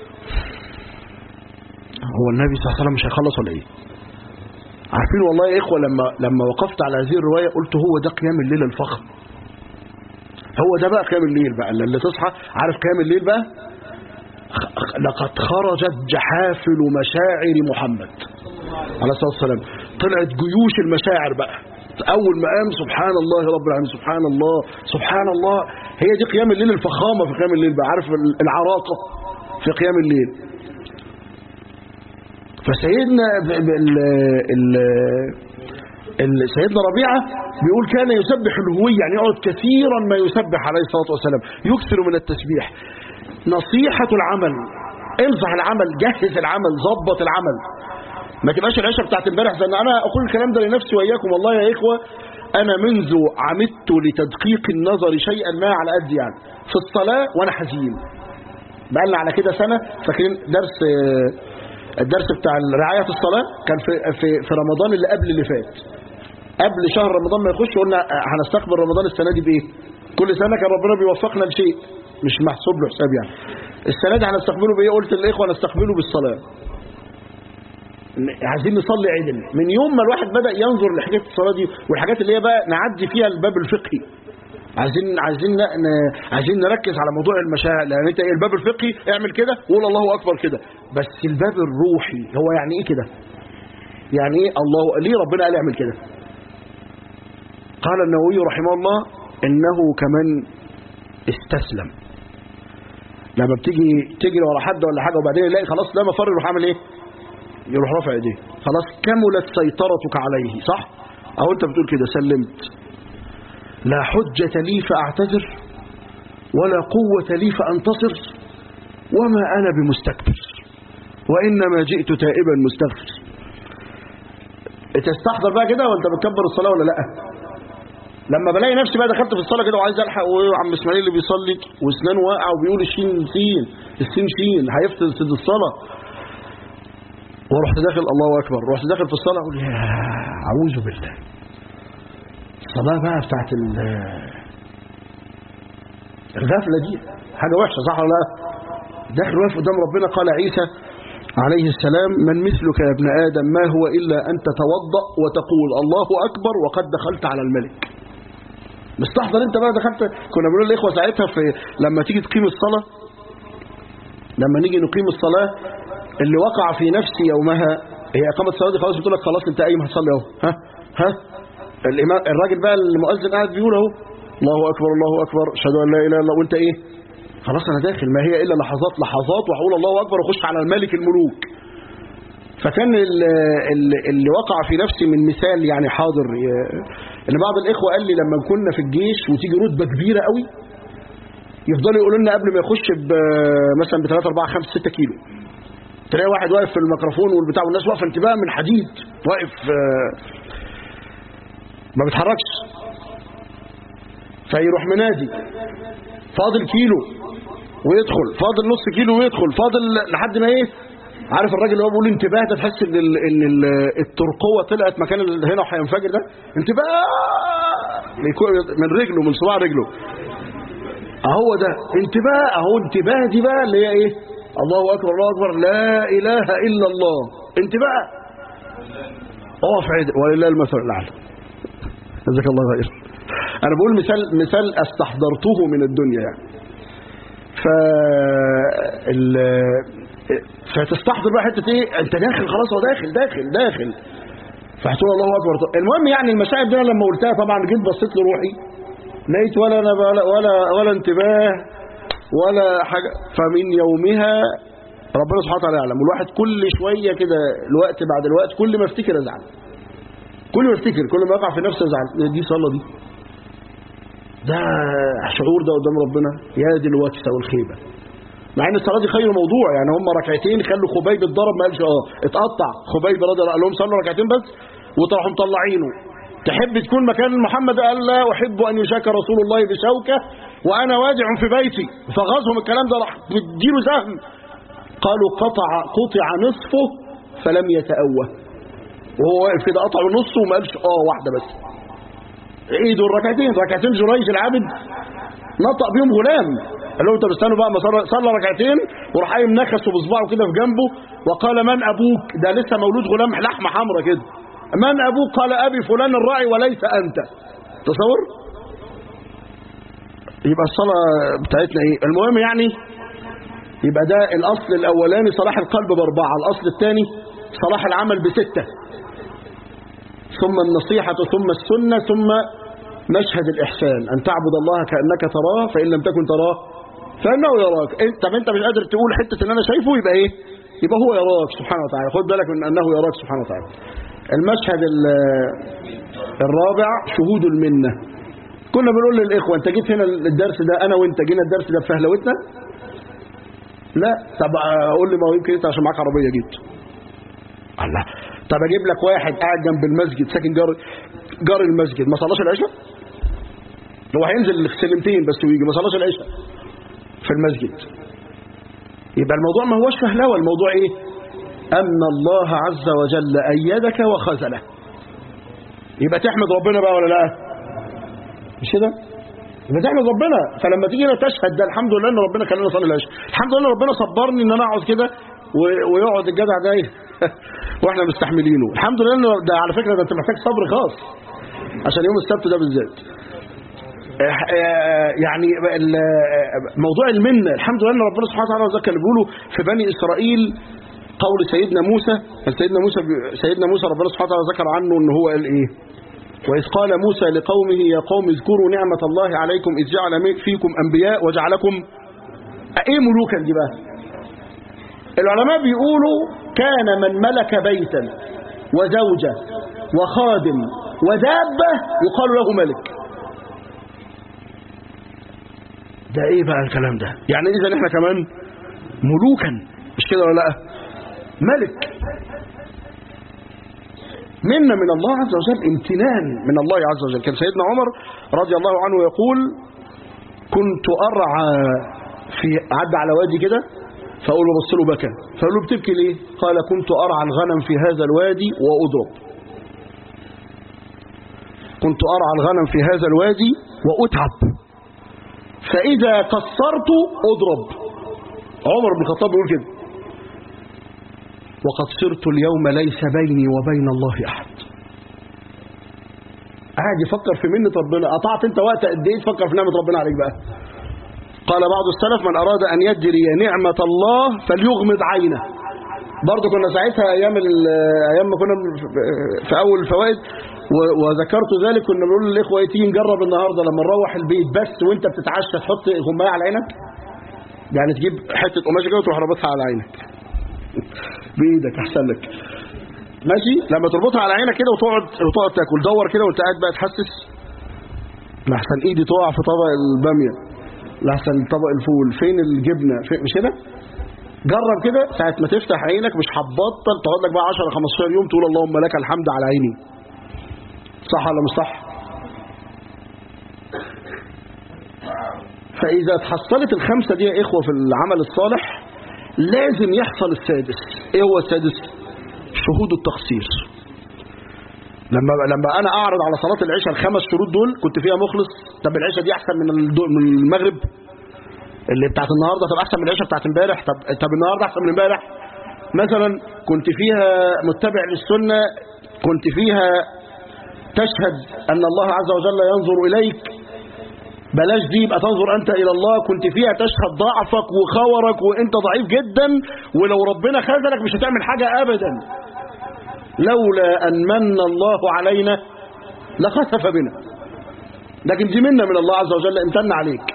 هو النبي صلى الله عليه وسلم مش هيخلص ولا ايه عارفين والله يا اخوة لما لما وقفت على هذه الرواية قلت هو ده قيام الليل الفخم هو ده بقى قيام الليل بقى اللي تصحى عارف قيام الليل بقى لقد خرجت جحافل مشاعر محمد عليه الصلاة والسلام طلعت جيوش المشاعر بقى أول ما قام سبحان الله رب العالمين سبحان الله سبحان الله هي دي قيام الليل الفخامة في قيام الليل بقى عارف العراقة في قيام الليل فسيدنا ال ال ال سيدنا ربيعة بيقول كان يسبح الهوي يعني يقعد كثيرا ما يسبح عليه الصلاة والسلام يكثر من التسبيح نصيحة العمل انصح العمل جهز العمل ظبط العمل ما تبقاش العشاء بتاعت امبارح زي انا اقول الكلام ده لنفسي واياكم والله يا اخوه انا منذ عمدت لتدقيق النظر شيئا ما على قد يعني في الصلاه وانا حزين بقى لنا على كده سنه فاكرين درس الدرس بتاع رعايه الصلاه كان في في في رمضان اللي قبل اللي فات قبل شهر رمضان ما يخش قلنا هنستقبل رمضان السنه دي بايه كل سنه كان ربنا بيوفقنا لشيء مش محسوب له حساب يعني السنه دي هنستقبله بايه قلت للاخوه نستقبله بالصلاه عايزين نصلي عدل من يوم ما الواحد بدأ ينظر لحاجات الصلاة دي والحاجات اللي هي بقى نعدي فيها الباب الفقهي عايزين عايزين ن... عايزين نركز على موضوع المشاعر لان انت الباب الفقهي اعمل كده وقول الله اكبر كده بس الباب الروحي هو يعني ايه كده يعني ايه الله ليه ربنا قال اعمل كده قال النووي رحمه الله انه كمان استسلم لما بتيجي تجري ورا حد ولا حاجه وبعدين يلاقي خلاص ده مفر يروح عامل ايه يروح رافع ايديه خلاص كملت سيطرتك عليه صح او انت بتقول كده سلمت لا حجة لي فاعتذر ولا قوة لي فانتصر وما انا بمستكبر وانما جئت تائبا مستغفر تستحضر بقى كده وانت بتكبر الصلاة ولا لا لما بلاقي نفسي بقى دخلت في الصلاة كده وعايز الحق وعم اسماعيل اللي بيصلي واسنانه واقعه وبيقول الشين سين السين شين هيفسد الصلاة ورحت داخل الله أكبر رحت داخل في الصلاة أقول يا أعوذ بالله الصلاة بقى بتاعت الغفلة دي حاجة وحشة صح ولا لا داخل واقف قدام ربنا قال عيسى عليه السلام من مثلك يا ابن آدم ما هو إلا أن تتوضأ وتقول الله أكبر وقد دخلت على الملك مستحضر انت بقى دخلت كنا بنقول للإخوة ساعتها في لما تيجي تقيم الصلاة لما نيجي نقيم الصلاة اللي وقع في نفسي يومها هي إقامة الصلاة دي خلاص بتقول لك خلاص أنت قايم هتصلي أهو ها ها الإمام الراجل بقى المؤذن قاعد بيقول أهو الله أكبر الله أكبر أشهد أن لا إله إلا الله وأنت إيه خلاص أنا داخل ما هي إلا لحظات لحظات وهقول الله أكبر وأخش على الملك الملوك فكان اللي وقع في نفسي من مثال يعني حاضر ان بعض الاخوه قال لي لما كنا في الجيش وتيجي رتبه كبيره قوي يفضلوا يقولوا لنا قبل ما يخش مثلا ب 3 4 5 6 كيلو تلاقي واحد واقف في الميكروفون والبتاع والناس واقفه انتباه من حديد واقف ما بيتحركش فيروح منادي فاضل كيلو ويدخل فاضل نص كيلو ويدخل فاضل لحد ما ايه عارف الراجل اللي هو بيقول انتباه ده تحس ان ال ان ال الترقوه طلعت مكان اللي هنا وهينفجر ده انتباه من رجله من صباع رجله اهو ده انتباه اهو انتباه دي بقى اللي هي ايه الله أكبر الله أكبر لا إله إلا الله انت بقى اقف عيد ولله المثل الأعلى جزاك الله خير أنا بقول مثال مثال استحضرته من الدنيا يعني ف ال... فتستحضر بقى حته ايه انت داخل خلاص هو داخل داخل داخل فهتقول الله اكبر المهم يعني المشاعر دي لما قلتها طبعا جيت بصيت لروحي لقيت ولا انا ولا ولا, ولا انتباه ولا حاجة فمن يومها ربنا سبحانه وتعالى يعلم والواحد كل شوية كده الوقت بعد الوقت كل ما افتكر ازعل كل ما افتكر كل ما اقع في نفسي ازعل دي صلاة دي ده شعور ده قدام ربنا يا دي الوكسة والخيبة مع ان الصلاة دي خير موضوع يعني هم ركعتين خلوا خبيب اتضرب ما قالش اه اتقطع خبيب رضي الله قال لهم صلوا ركعتين بس وطرحوا مطلعينه تحب تكون مكان محمد قال لا أحب أن يشاك رسول الله بشوكة وأنا واجع في بيتي فغزهم الكلام ده راح مديله سهم قالوا قطع قطع نصفه فلم يتأوه وهو واقف كده قطع نصه وما قالش اه واحدة بس ايه دول ركعتين ركعتين جريج العابد نطق بيهم غلام قال لهم طب استنوا بقى ما صلى- صلى ركعتين وراح قايم نكسه بصباعه كده في جنبه وقال من ابوك ده لسه مولود غلام لحمه حمراء كده من ابوك قال ابي فلان الراعي وليس انت تصور يبقى الصلاه بتاعتنا ايه المهم يعني يبقى ده الاصل الاولاني صلاح القلب باربعه الاصل الثاني صلاح العمل بسته ثم النصيحه ثم السنه ثم مشهد الإحسان أن تعبد الله كأنك تراه فإن لم تكن تراه فإنه يراك انت طب انت مش قادر تقول حتة ان انا شايفه يبقى ايه يبقى هو يراك سبحانه وتعالى خد بالك من انه يراك سبحانه وتعالى المشهد ال- الرابع شهود المنة كنا بنقول للإخوة انت جيت هنا الدرس ده انا وانت جينا الدرس ده بفهلوتنا لا طب اقول لي ما هو يمكن انت عشان معاك عربية جيت الله طب اجيب لك واحد قاعد جنب المسجد ساكن جار جار المسجد ما صلاش العشاء هو هينزل سلمتين بس ويجي ما صلاش العشاء في المسجد يبقى الموضوع ما هوش فهلوه الموضوع ايه ان الله عز وجل ايدك وخذله يبقى تحمد ربنا بقى ولا لا مش كده يبقى تحمد ربنا فلما تيجي هنا تشهد ده الحمد لله ان ربنا خلاني اصلي العشاء الحمد لله ان ربنا صبرني ان انا اقعد كده و- ويقعد الجدع ده إيه؟ واحنا مستحملينه الحمد لله انه ده على فكره ده انت محتاج صبر خاص عشان يوم السبت ده بالذات يعني ال- موضوع المنة الحمد لله ان ربنا سبحانه وتعالى ذكر اللي بيقولوا في بني اسرائيل قول سيدنا موسى سيدنا موسى سيدنا موسى ربنا سبحانه وتعالى ذكر عنه ان هو قال ايه وإذ قال موسى لقومه يا قوم اذكروا نعمة الله عليكم إذ جعل فيكم أنبياء وجعلكم ايه ملوكا دي بقى العلماء بيقولوا كان من ملك بيتا وزوجة وخادم ودابة يقال له ملك ده ايه بقى الكلام ده يعني اذا احنا كمان ملوكا مش كده ولا لا ملك منا من الله عز وجل امتنان من الله عز وجل كان سيدنا عمر رضي الله عنه يقول كنت أرعى في عدى على وادي كده فأقول له بص له بكى فأقول له بتبكي ليه قال كنت أرعى الغنم في هذا الوادي وأضرب كنت أرعى الغنم في هذا الوادي وأتعب فإذا قصرت أضرب عمر بن الخطاب بيقول كده وقد صرت اليوم ليس بيني وبين الله أحد قاعد يفكر في منة ربنا قطعت انت وقت قد ايه تفكر في نعمة ربنا عليك بقى قال بعض السلف من أراد أن يجري نعمة الله فليغمض عينه برضه كنا ساعتها أيام ال- أيام ما كنا في أول الفوائد و- وذكرت ذلك كنا بنقول للإخوة إيه، تيجي نجرب النهاردة لما نروح البيت بس وأنت بتتعشى تحط غماية على عينك يعني تجيب حتة قماشة كده وتروح رابطها على عينك بإيدك أحسن لك ماشي لما تربطها على عينك كده وتقعد وتقعد تاكل دور كده وانت قاعد بقى تحسس لحسن ايدي تقع في طبق الباميه لحسن طبق الفول فين الجبنه فين مش كده جرب كده ساعه ما تفتح عينك مش هتبطل تقعد لك بقى 10 15 يوم تقول اللهم لك الحمد على عيني صح ولا مش صح فاذا تحصلت الخمسه دي يا اخوه في العمل الصالح لازم يحصل السادس ايه هو السادس شهود التقصير لما لما انا اعرض على صلاه العشاء الخمس شروط دول كنت فيها مخلص طب العشاء دي احسن من الدو- من المغرب اللي بتاعت النهارده طب احسن من العشاء بتاعت امبارح طب طب النهارده احسن من امبارح مثلا كنت فيها متبع للسنه كنت فيها تشهد ان الله عز وجل ينظر اليك بلاش دي يبقى تنظر انت الى الله كنت فيها تشهد ضعفك وخورك وانت ضعيف جدا ولو ربنا خذلك مش هتعمل حاجه ابدا لولا ان من الله علينا لخسف بنا لكن دي منا من الله عز وجل امتن عليك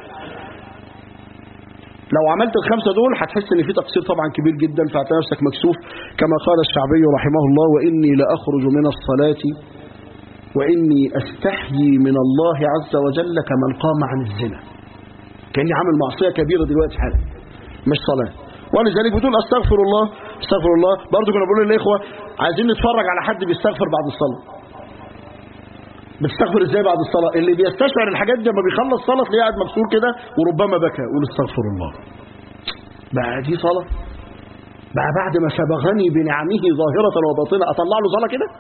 لو عملت الخمسة دول هتحس ان في تقصير طبعا كبير جدا فهتلاقي نفسك مكسوف كما قال الشعبي رحمه الله واني لاخرج من الصلاة واني استحيي من الله عز وجل كمن قام عن الزنا كاني عامل معصية كبيرة دلوقتي حالا مش صلاة ولذلك بتقول استغفر الله استغفر الله برضه كنا بنقول للاخوه عايزين نتفرج على حد بيستغفر بعد الصلاه بتستغفر ازاي بعد الصلاه اللي بيستشعر الحاجات دي لما بيخلص صلاه تلاقيه قاعد مكسور كده وربما بكى يقول استغفر الله بقى دي صلاه بقى بعد ما سبغني بنعمه ظاهره وباطنه اطلع له صلاه كده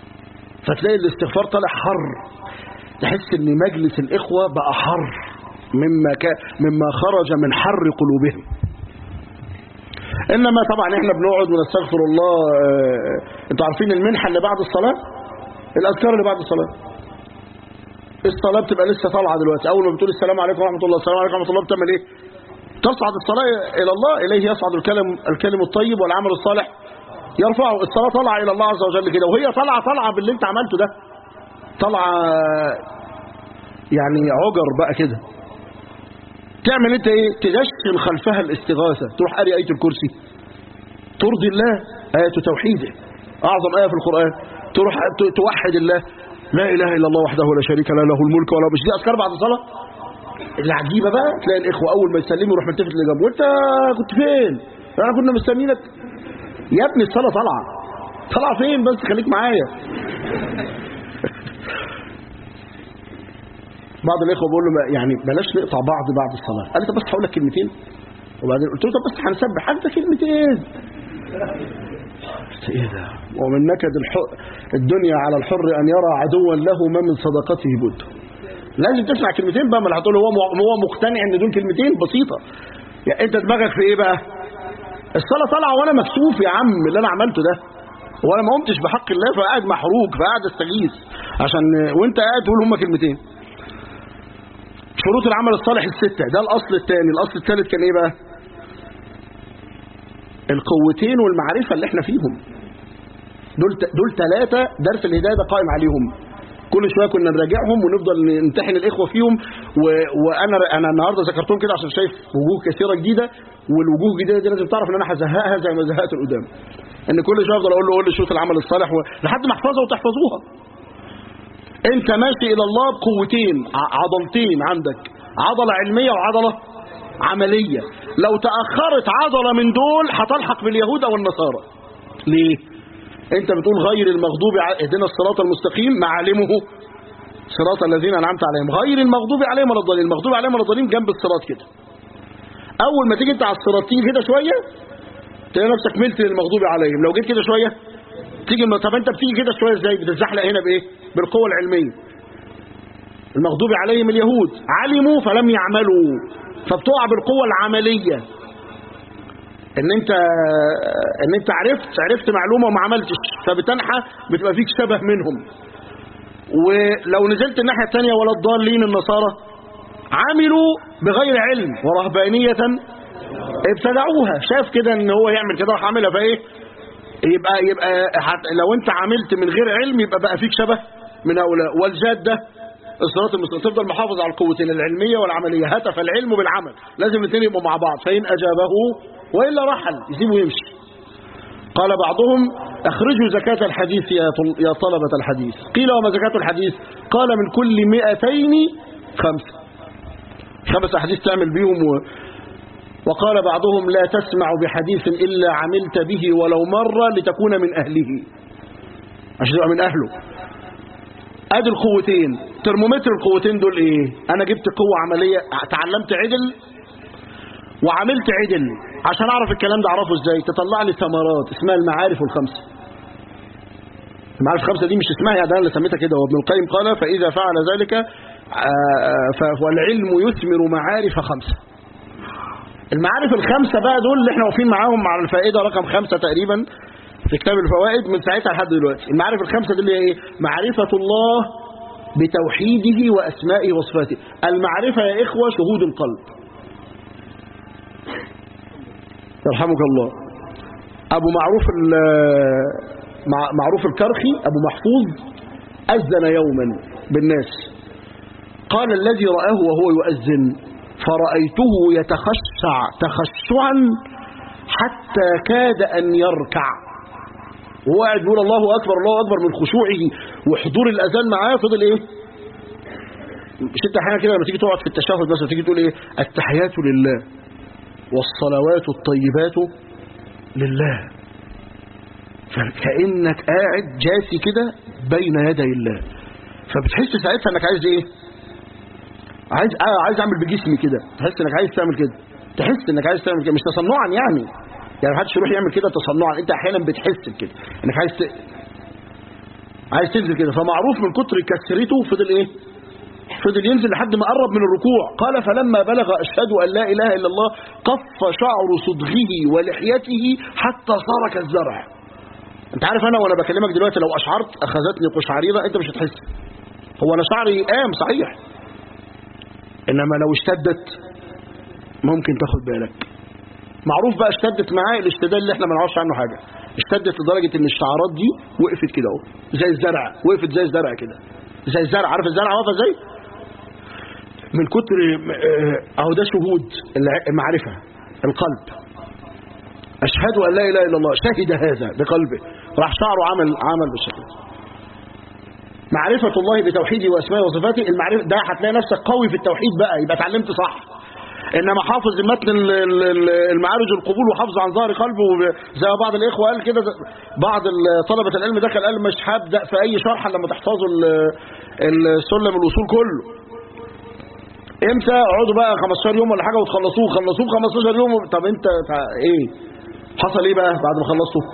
فتلاقي الاستغفار طالع حر تحس ان مجلس الاخوه بقى حر مما ك... مما خرج من حر قلوبهم انما طبعا احنا بنقعد ونستغفر الله آه، انتوا عارفين المنحه اللي بعد الصلاه الاذكار اللي بعد الصلاه الصلاه بتبقى لسه طالعه دلوقتي اول ما بتقول السلام عليكم ورحمه الله السلام عليكم ورحمه الله بتعمل ايه تصعد الصلاه الى الله اليه يصعد الكلم الكلم الطيب والعمل الصالح يرفعه الصلاه طالعه الى الله عز وجل كده وهي طالعه طالعه باللي انت عملته ده طالعه يعني عجر بقى كده تعمل انت ايه تدشن خلفها الاستغاثة تروح قاري آية الكرسي ترضي الله آية توحيده أعظم آية في القرآن تروح ت- توحد الله لا إله إلا الله وحده لا شريك له له الملك ولا مش دي أذكار بعد الصلاة العجيبة بقى تلاقي الإخوة أول ما يسلموا يروح ملتفت اللي جنبه وأنت كنت فين؟ أنا كنا مستنيينك يا ابني الصلاة طالعة طالعة فين بس خليك معايا بعض الاخوه بيقول له ما- يعني بلاش نقطع بعض بعد الصلاه قال لي طب بس هقول لك كلمتين وبعدين قلت له طب بس هنسبح انت كلمتين قلت ايه ده ومن نكد الح... الدنيا على الحر ان يرى عدوا له ما من صدقته بد لازم تسمع كلمتين بقى ما اللي هتقول هو م- هو مقتنع ان دول كلمتين بسيطه يعني انت دماغك في ايه بقى الصلاه طالعه وانا مكسوف يا عم اللي انا عملته ده وانا ما قمتش بحق الله فقاعد محروق فقاعد استغيث عشان وانت قاعد تقول هما كلمتين شروط العمل الصالح الستة ده الأصل الثاني الأصل الثالث كان إيه بقى القوتين والمعرفة اللي احنا فيهم دول دول ثلاثة درس الهداية ده قائم عليهم كل شوية كنا نراجعهم ونفضل نمتحن الإخوة فيهم و... وأنا أنا النهاردة ذكرتهم كده عشان شايف وجوه كثيرة جديدة والوجوه الجديدة دي لازم تعرف إن أنا هزهقها زي ما زهقت القدام إن كل شوية أفضل أقول له قول لي شروط العمل الصالح و... لحد ما أحفظها وتحفظوها انت ماشي الى الله بقوتين ع- عضلتين عندك عضلة علمية وعضلة عملية لو تأخرت عضلة من دول هتلحق باليهود او النصارى ليه انت بتقول غير المغضوب ع- اهدنا الصراط المستقيم معالمه صراط الذين انعمت عليهم غير المغضوب عليهم ولا الضالين المغضوب عليهم ولا الضالين جنب الصراط كده اول ما تيجي انت على الصراط تيجي كده شويه تلاقي نفسك ملت للمغضوب عليهم لو جيت كده شويه تيجي طب انت بتيجي كده شويه ازاي بتتزحلق هنا بايه بالقوه العلميه المغضوب عليهم اليهود علموا فلم يعملوا فبتقع بالقوه العمليه ان انت ان انت عرفت عرفت معلومه وما عملتش فبتنحى بتبقى فيك شبه منهم ولو نزلت الناحيه الثانيه ولا الضالين النصارى عملوا بغير علم ورهبانيه ابتدعوها شاف كده ان هو يعمل كده راح عاملها فايه يبقى يبقى حت- لو انت عملت من غير علم يبقى بقى فيك شبه من هؤلاء والجاد ده الصراط المستقيم تفضل محافظ على القوتين العلميه والعمليه هتف العلم بالعمل لازم الاثنين يبقوا مع بعض فان اجابه والا رحل يسيبه يمشي قال بعضهم اخرجوا زكاة الحديث يا طل- يا طلبة الحديث قيل وما زكاة الحديث قال من كل مئتين خمسة خمس أحاديث تعمل بيهم و... وقال بعضهم لا تسمع بحديث إلا عملت به ولو مرة لتكون من أهله عشان تبقى من أهله ادي القوتين ترمومتر القوتين دول ايه انا جبت قوة عملية تعلمت عدل وعملت عدل عشان اعرف الكلام ده اعرفه ازاي تطلع لي ثمرات اسمها المعارف الخمسة المعارف الخمسة دي مش اسمها يعني انا اللي سميتها كده وابن القيم قال فاذا فعل ذلك آه، فالعلم يثمر معارف خمسة المعارف الخمسة بقى دول اللي احنا واقفين معاهم مع الفائدة رقم خمسة تقريبا في كتاب الفوائد من ساعتها لحد دلوقتي المعارف الخمسة دي اللي هي ايه معرفة الله بتوحيده وأسمائه وصفاته المعرفة يا إخوة شهود القلب يرحمك الله أبو معروف ال- مع- معروف الكرخي أبو محفوظ أذن يوما بالناس قال الذي رآه وهو يؤذن فرأيته يتخشع تخشعا حتى كاد أن يركع وهو قاعد بيقول الله أكبر الله أكبر من خشوعه وحضور الأذان معاه فضل إيه مش انت احيانا كده لما تيجي تقعد في التشهد مثلا تيجي تقول ايه التحيات لله والصلوات الطيبات لله فكأنك قاعد جاسي كده بين يدي الله فبتحس ساعتها انك عايز ايه عايز آه عايز اعمل بجسمي كده تحس انك عايز تعمل كده تحس انك عايز تعمل كده مش تصنعا يعني يعني محدش يروح يعمل كده تصنعا انت احيانا بتحس بكده انك عايز ت... عايز تنزل كده فمعروف من كتر كسرته فضل ايه فضل ينزل لحد ما قرب من الركوع قال فلما بلغ أشهد أن لا إله إلا الله قف شعر صدغه ولحيته حتى صار كالزرع انت عارف انا وانا بكلمك دلوقتي لو اشعرت اخذتني قشعريره انت مش هتحس هو انا شعري قام صحيح انما لو اشتدت ممكن تاخد بالك معروف بقى اشتدت معاه الاشتداد اللي احنا ما نعرفش عنه حاجه اشتدت لدرجه ان الشعرات دي وقفت كده اهو زي الزرع وقفت زي الزرع كده زي الزرع عارف الزرع واقفه ازاي من كتر اه، اهو ده شهود الع- المعرفه القلب اشهد ان لا اله الا الله شهد هذا بقلبه راح شعره عمل عمل بالشكل ده. معرفة الله بتوحيده واسمائه وصفاته المعرفة ده هتلاقي نفسك قوي في التوحيد بقى يبقى اتعلمت صح انما حافظ المتن ال- ال- ال- المعارج القبول وحافظ عن ظهر قلبه وب- زي ما بعض الاخوه قال كده زي- بعض ال- طلبه العلم دخل قال مش هبدا في اي شرح لما تحفظوا ال- السلم الوصول كله امتى اقعدوا بقى 15 يوم ولا حاجه وتخلصوه خلصوه 15 يوم طب انت تع- ايه حصل ايه بقى بعد ما خلصته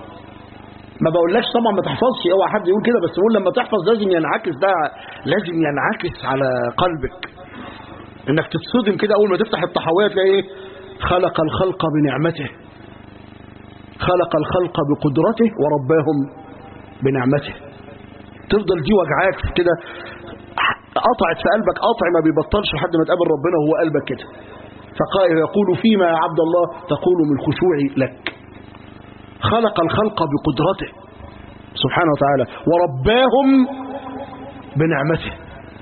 ما بقولكش طبعا ما تحفظش اوعى حد يقول كده بس بقول لما تحفظ لازم ينعكس ده لازم ينعكس على قلبك انك تتصدم كده اول ما تفتح الطحاويه تلاقي ايه خلق الخلق بنعمته خلق الخلق بقدرته ورباهم بنعمته تفضل دي وجعاك كده قطعت في قلبك قطع ما بيبطلش لحد ما تقابل ربنا وهو قلبك كده فقال يقول فيما يا عبد الله تقول من خشوعي لك خلق الخلق بقدرته سبحانه وتعالى ورباهم بنعمته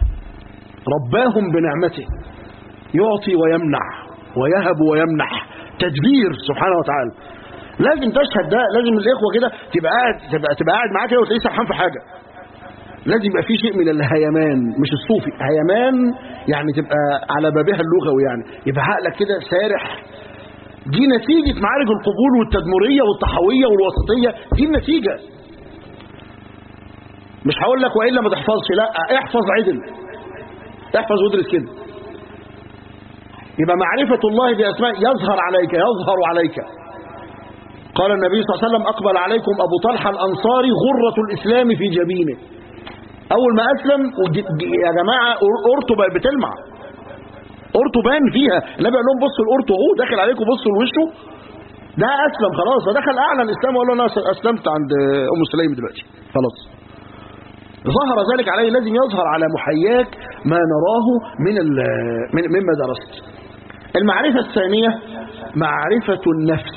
رباهم بنعمته يعطي ويمنع ويهب ويمنح تدبير سبحانه وتعالى لازم تشهد ده لازم الاخوه كده تبقى قاعد تبقى تبقى قاعد معاه كده وتلاقيه سرحان في حاجه لازم يبقى في شيء من الهيمان مش الصوفي هيمان يعني تبقى على بابها اللغوي يعني يبقى عقلك كده سارح دي نتيجة معارج القبول والتدمرية والطحوية والوسطية دي النتيجة مش هقول لك وإلا ما تحفظش لا احفظ عدل احفظ وادرس كده يبقى معرفة الله بأسماء يظهر عليك يظهر عليك قال النبي صلى الله عليه وسلم أقبل عليكم أبو طلحة الأنصاري غرة الإسلام في جبينه أول ما أسلم وج- يا جماعة أورته بقت بتلمع أورته بان فيها النبي قال لهم بصوا الأورته اهو داخل عليكم بصوا لوشه ده أسلم خلاص فدخل أعلن الإسلام وقال له أنا أسلمت عند أم سليم دلوقتي خلاص ظهر ذلك عليه لازم يظهر على محياك ما نراه من ال- من مما درست المعرفة الثانية معرفة النفس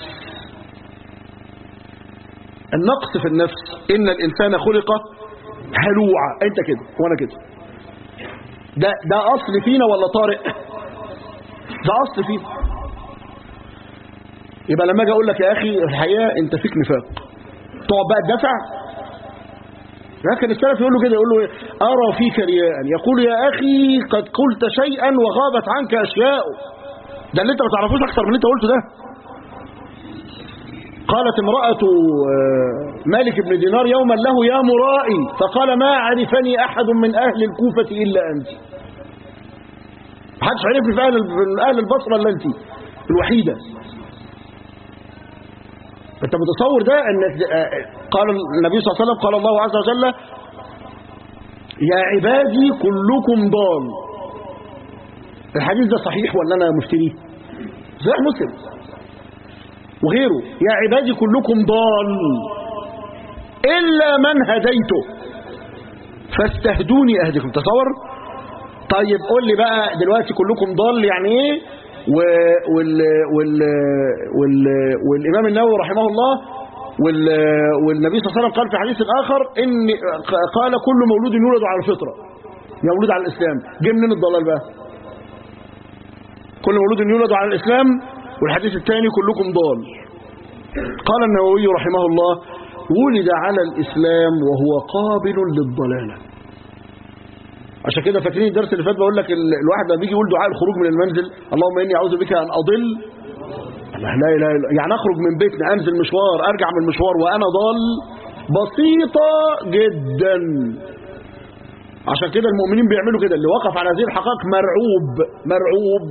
النقص في النفس إن الإنسان خلق هلوعا أنت كده وأنا كده ده ده أصل فينا ولا طارئ ده أصل فينا يبقى لما أجي أقول لك يا أخي الحقيقة أنت فيك نفاق تقعد بقى تدافع لكن السلف يقول له كده يقول له إيه؟ أرى فيك رياء يقول يا أخي قد قلت شيئا وغابت عنك أشياء ده اللي أنت ما تعرفوش أكثر من اللي أنت قلته ده قالت امرأة آه، مالك بن دينار يوما له يا مرائي فقال ما عرفني أحد من أهل الكوفة إلا أنت محدش عرفني في أهل من أهل البصرة إلا أنت الوحيدة أنت متصور ده أن آه، قال النبي صلى الله عليه وسلم قال الله عز وجل يا عبادي كلكم ضال الحديث ده صحيح ولا أنا مفتريه صحيح مسلم وغيره يا عبادي كلكم ضال إلا من هديته فاستهدوني أهدكم تصور طيب قول لي بقى دلوقتي كلكم ضال يعني ايه و... وال... وال... وال... والإمام النووي رحمه الله وال... والنبي صلى الله عليه وسلم قال في حديث آخر إن قال كل مولود يولد على الفطرة يولد على الإسلام جه منين الضلال بقى كل مولود يولد على الإسلام والحديث الثاني كلكم ضال قال النووي رحمه الله ولد على الإسلام وهو قابل للضلالة عشان كده فاكرين الدرس اللي فات بقول لك ال- الواحد لما بيجي يقول دعاء الخروج من المنزل اللهم اني اعوذ بك ان اضل لا لا لا لا يعني اخرج من بيتنا انزل مشوار ارجع من مشوار وانا ضال بسيطة جدا عشان كده المؤمنين بيعملوا كده اللي وقف على هذه الحقائق مرعوب مرعوب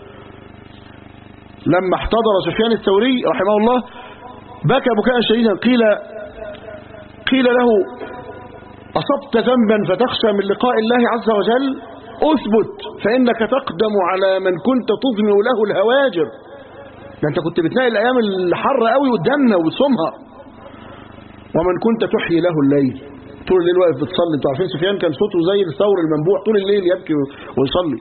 لما احتضر سفيان الثوري رحمه الله بكى بكاء شديدا قيل قيل له أصبت ذنبا فتخشى من لقاء الله عز وجل اثبت فانك تقدم على من كنت تضمع له الهواجر ده انت كنت بتلاقي الايام الحر قوي قدامنا وتصومها ومن كنت تحيي له الليل طول الليل واقف بتصلي انتوا عارفين سفيان كان صوته زي الثور المنبوع طول الليل يبكي ويصلي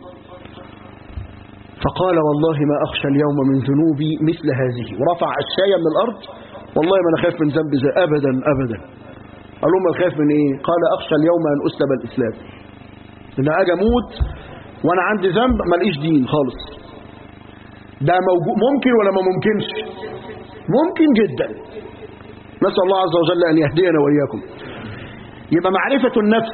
فقال والله ما اخشى اليوم من ذنوبي مثل هذه ورفع الشايه من الارض والله ما انا خايف من ذنب زي ابدا ابدا قال لهم خايف من ايه قال اخشى اليوم ان اسلب الاسلام ان اجي اموت وانا عندي ذنب ماليش دين خالص ده موجود ممكن ولا ما ممكنش ممكن جدا نسأل الله عز وجل أن يهدينا وإياكم يبقى معرفة النفس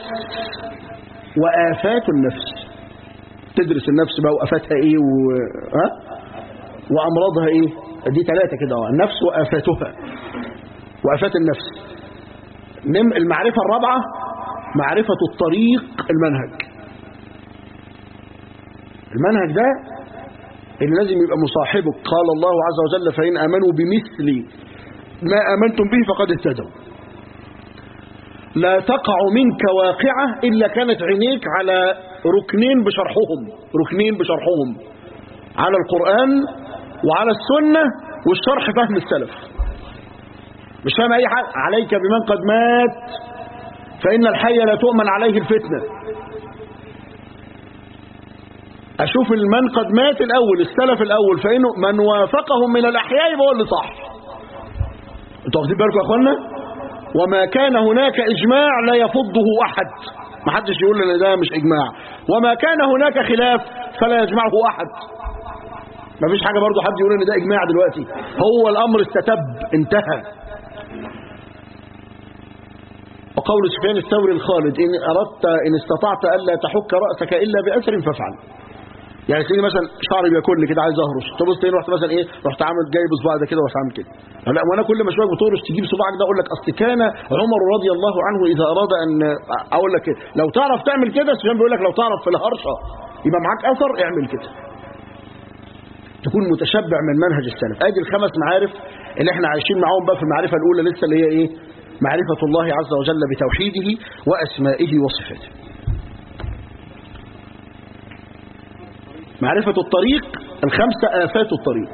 وآفات النفس تدرس النفس بقى وآفاتها إيه و... ها؟ وأمراضها إيه دي ثلاثة كده النفس وآفاتها وآفات النفس نم المعرفة الرابعة معرفة الطريق المنهج المنهج ده اللي لازم يبقى مصاحبك قال الله عز وجل فإن آمنوا بمثل ما آمنتم به فقد اهتدوا لا تقع منك واقعة إلا كانت عينيك على ركنين بشرحهم ركنين بشرحهم على القرآن وعلى السنة والشرح فهم السلف مش فاهم أي حاجة عليك بمن قد مات فإن الحي لا تؤمن عليه الفتنة أشوف المن قد مات الأول السلف الأول فإنه من وافقهم من الأحياء يبقى هو اللي صح انتوا واخدين بالكم يا أخوانا وما كان هناك إجماع لا يفضه أحد ما حدش يقول لنا ده مش إجماع وما كان هناك خلاف فلا يجمعه أحد ما فيش حاجة برضو حد يقول ان ده إجماع دلوقتي هو الأمر استتب انتهى وقول سفيان الثوري الخالد إن أردت إن استطعت ألا تحك رأسك إلا بأثر فافعل يعني تلاقيني مثلا شعري بياكل لي كده عايز اهرش تبص تلاقيني رحت مثلا ايه رحت عامل جايب صباعي ده كده ورحت عامل كده لا وانا كل ما شويه بتهرش تجيب صباعك ده اقول لك اصل كان عمر رضي الله عنه اذا اراد ان اقول لك كده لو تعرف تعمل كده سفيان بيقول لك لو تعرف في الهرشه يبقى معاك اثر اعمل كده تكون متشبع من منهج السلف ادي الخمس معارف اللي احنا عايشين معاهم بقى في المعرفه الاولى لسه اللي هي ايه معرفه الله عز وجل بتوحيده واسمائه وصفاته معرفة الطريق الخمسة آفات الطريق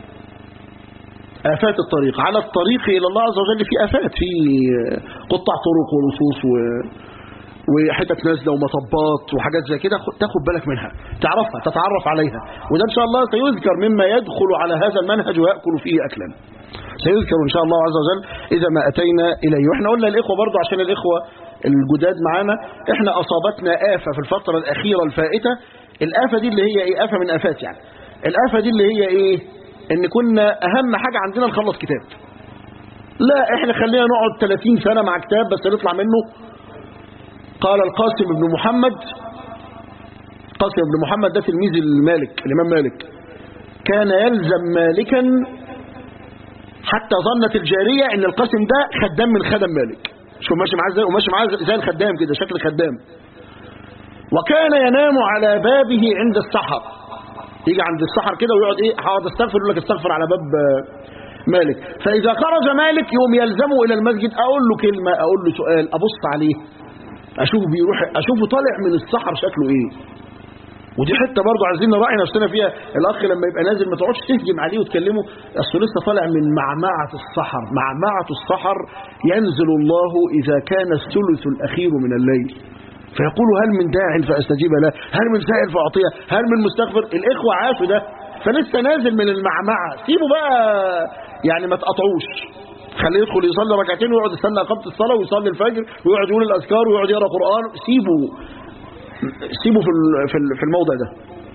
آفات الطريق على الطريق إلى الله عز وجل في آفات في قطع طرق ولصوص و... وحتت نازلة ومطبات وحاجات زي كده تاخد بالك منها تعرفها تتعرف عليها وده إن شاء الله سيذكر مما يدخل على هذا المنهج ويأكل فيه أكلا سيذكر إن شاء الله عز وجل إذا ما أتينا إليه وإحنا قلنا الإخوة برضو عشان الإخوة الجداد معانا إحنا أصابتنا آفة في الفترة الأخيرة الفائتة الآفة دي اللي هي إيه آفة من آفات يعني الآفة دي اللي هي إيه إن كنا أهم حاجة عندنا نخلص كتاب لا إحنا خلينا نقعد 30 سنة مع كتاب بس نطلع منه قال القاسم بن محمد قاسم بن محمد ده تلميذ المالك الإمام مالك كان يلزم مالكا حتى ظنت الجارية إن القاسم ده خدام من خدم مالك شو ماشي معاه زي وماشي معاه زي الخدام كده شكل خدام وكان ينام على بابه عند السحر يجي عند السحر كده ويقعد ايه هقعد استغفر يقول لك استغفر على باب مالك فاذا خرج مالك يوم يلزمه الى المسجد اقول له كلمه اقول له سؤال ابص عليه اشوفه بيروح اشوفه طالع من السحر شكله ايه ودي حته برضه عايزين نراعي نفسنا فيها الاخ لما يبقى نازل ما تقعدش تهجم عليه وتكلمه اصله لسه طالع من معمعه السحر معمعه السحر ينزل الله اذا كان الثلث الاخير من الليل فيقول هل من داع فاستجيب له هل من سائل فاعطيه هل من مستغفر الاخوه عاشوا ده فلسه نازل من المعمعه سيبه بقى يعني ما تقطعوش خليه يدخل يصلي ركعتين ويقعد يستنى اقامه الصلاه ويصلي الفجر ويقعد يقول الاذكار ويقعد يقرا قران سيبه سيبه في في في الموضع ده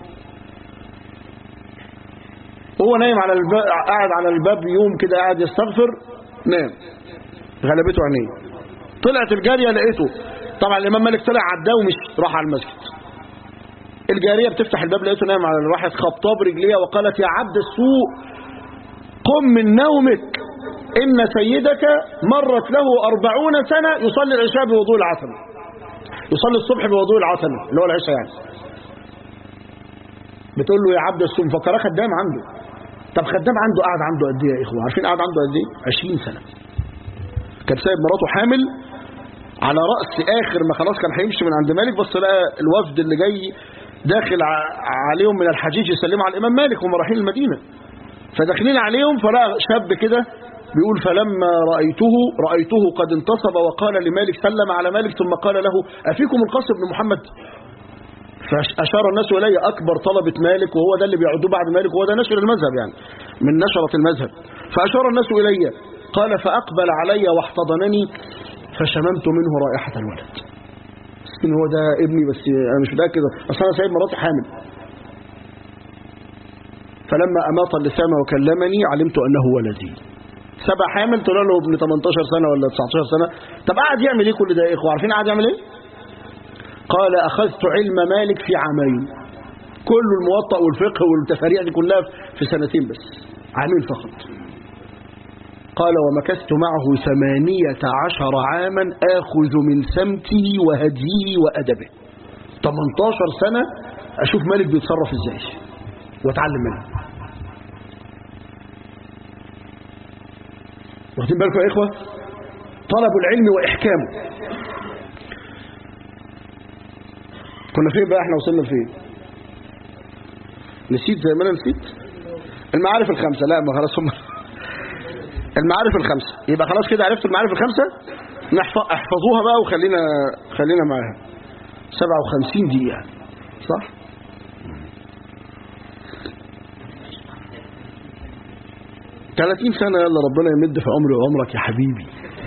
هو نايم على الباب قاعد على الباب يوم كده قاعد يستغفر نام غلبته عينيه طلعت الجاريه لقيته طبعا الامام مالك طلع عداه ومشي راح على المسجد الجاريه بتفتح الباب لقيته نايم على راحت خبطاه برجليها وقالت يا عبد السوء قم من نومك ان سيدك مرت له أربعون سنه يصلي العشاء بوضوء العتمه يصلي الصبح بوضوء العتمه اللي هو العشاء يعني بتقول له يا عبد السوء مفكراه خدام عنده طب خدام عنده قاعد عنده قد ايه يا اخوه عارفين قاعد عنده قد ايه 20 سنه كان سايب مراته حامل على رأس آخر ما خلاص كان هيمشي من عند مالك بس لقى الوفد اللي جاي داخل ع- عليهم من الحجيج يسلموا على الإمام مالك وهم رايحين المدينة فداخلين عليهم فلقى شاب كده بيقول فلما رأيته رأيته قد انتصب وقال لمالك سلم على مالك ثم قال له أفيكم القاسم بن محمد فأشار الناس إلي أكبر طلبة مالك وهو ده اللي بيعدوه بعد مالك وهو ده نشر المذهب يعني من نشرة المذهب فأشار الناس إلي قال فأقبل علي واحتضنني فشممت منه رائحة الولد مسكين هو ده ابني بس أنا مش متأكد أصل أنا سايب مراتي حامل فلما أماط اللسان وكلمني علمت أنه ولدي سبع حامل طلع له ابن 18 سنة ولا 19 سنة طب قاعد يعمل ايه كل ده يا اخوة عارفين قاعد يعمل ايه قال أخذت علم مالك في عامين كل الموطأ والفقه والتفاريع دي كلها في سنتين بس عامين فقط قال ومكثت معه ثمانية عشر عاما آخذ من سمته وهديه وأدبه 18 سنة أشوف مالك بيتصرف إزاي وأتعلم منه واخدين بالكم يا إخوة طلب العلم وإحكامه كنا فين بقى احنا وصلنا لفين نسيت زي ما انا نسيت المعارف الخمسة لا ما خلاص هم المعارف الخمسة يبقى خلاص كده عرفتوا المعارف الخمسة نحفظ احفظوها بقى وخلينا خلينا معاها 57 دقيقة صح ثلاثين سنة يلا ربنا يمد في عمري وعمرك يا حبيبي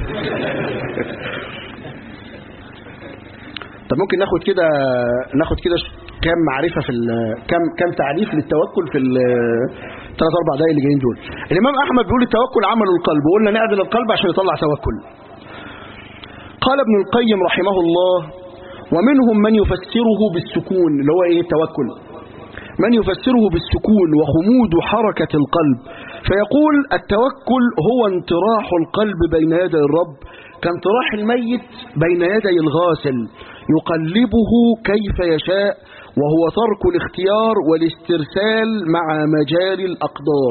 طب ممكن ناخد كده ناخد كده ش- كام معرفة في ال- كام كام تعريف للتوكل في الثلاث اربع دقايق اللي جايين دول الامام احمد بيقول التوكل عمل القلب وقلنا نعدل القلب عشان يطلع توكل قال ابن القيم رحمه الله ومنهم من يفسره بالسكون اللي هو ايه التوكل من يفسره بالسكون وخمود حركة القلب فيقول التوكل هو انطراح القلب بين يدي الرب كانطراح الميت بين يدي الغاسل يقلبه كيف يشاء وهو ترك الاختيار والاسترسال مع مجال الأقدار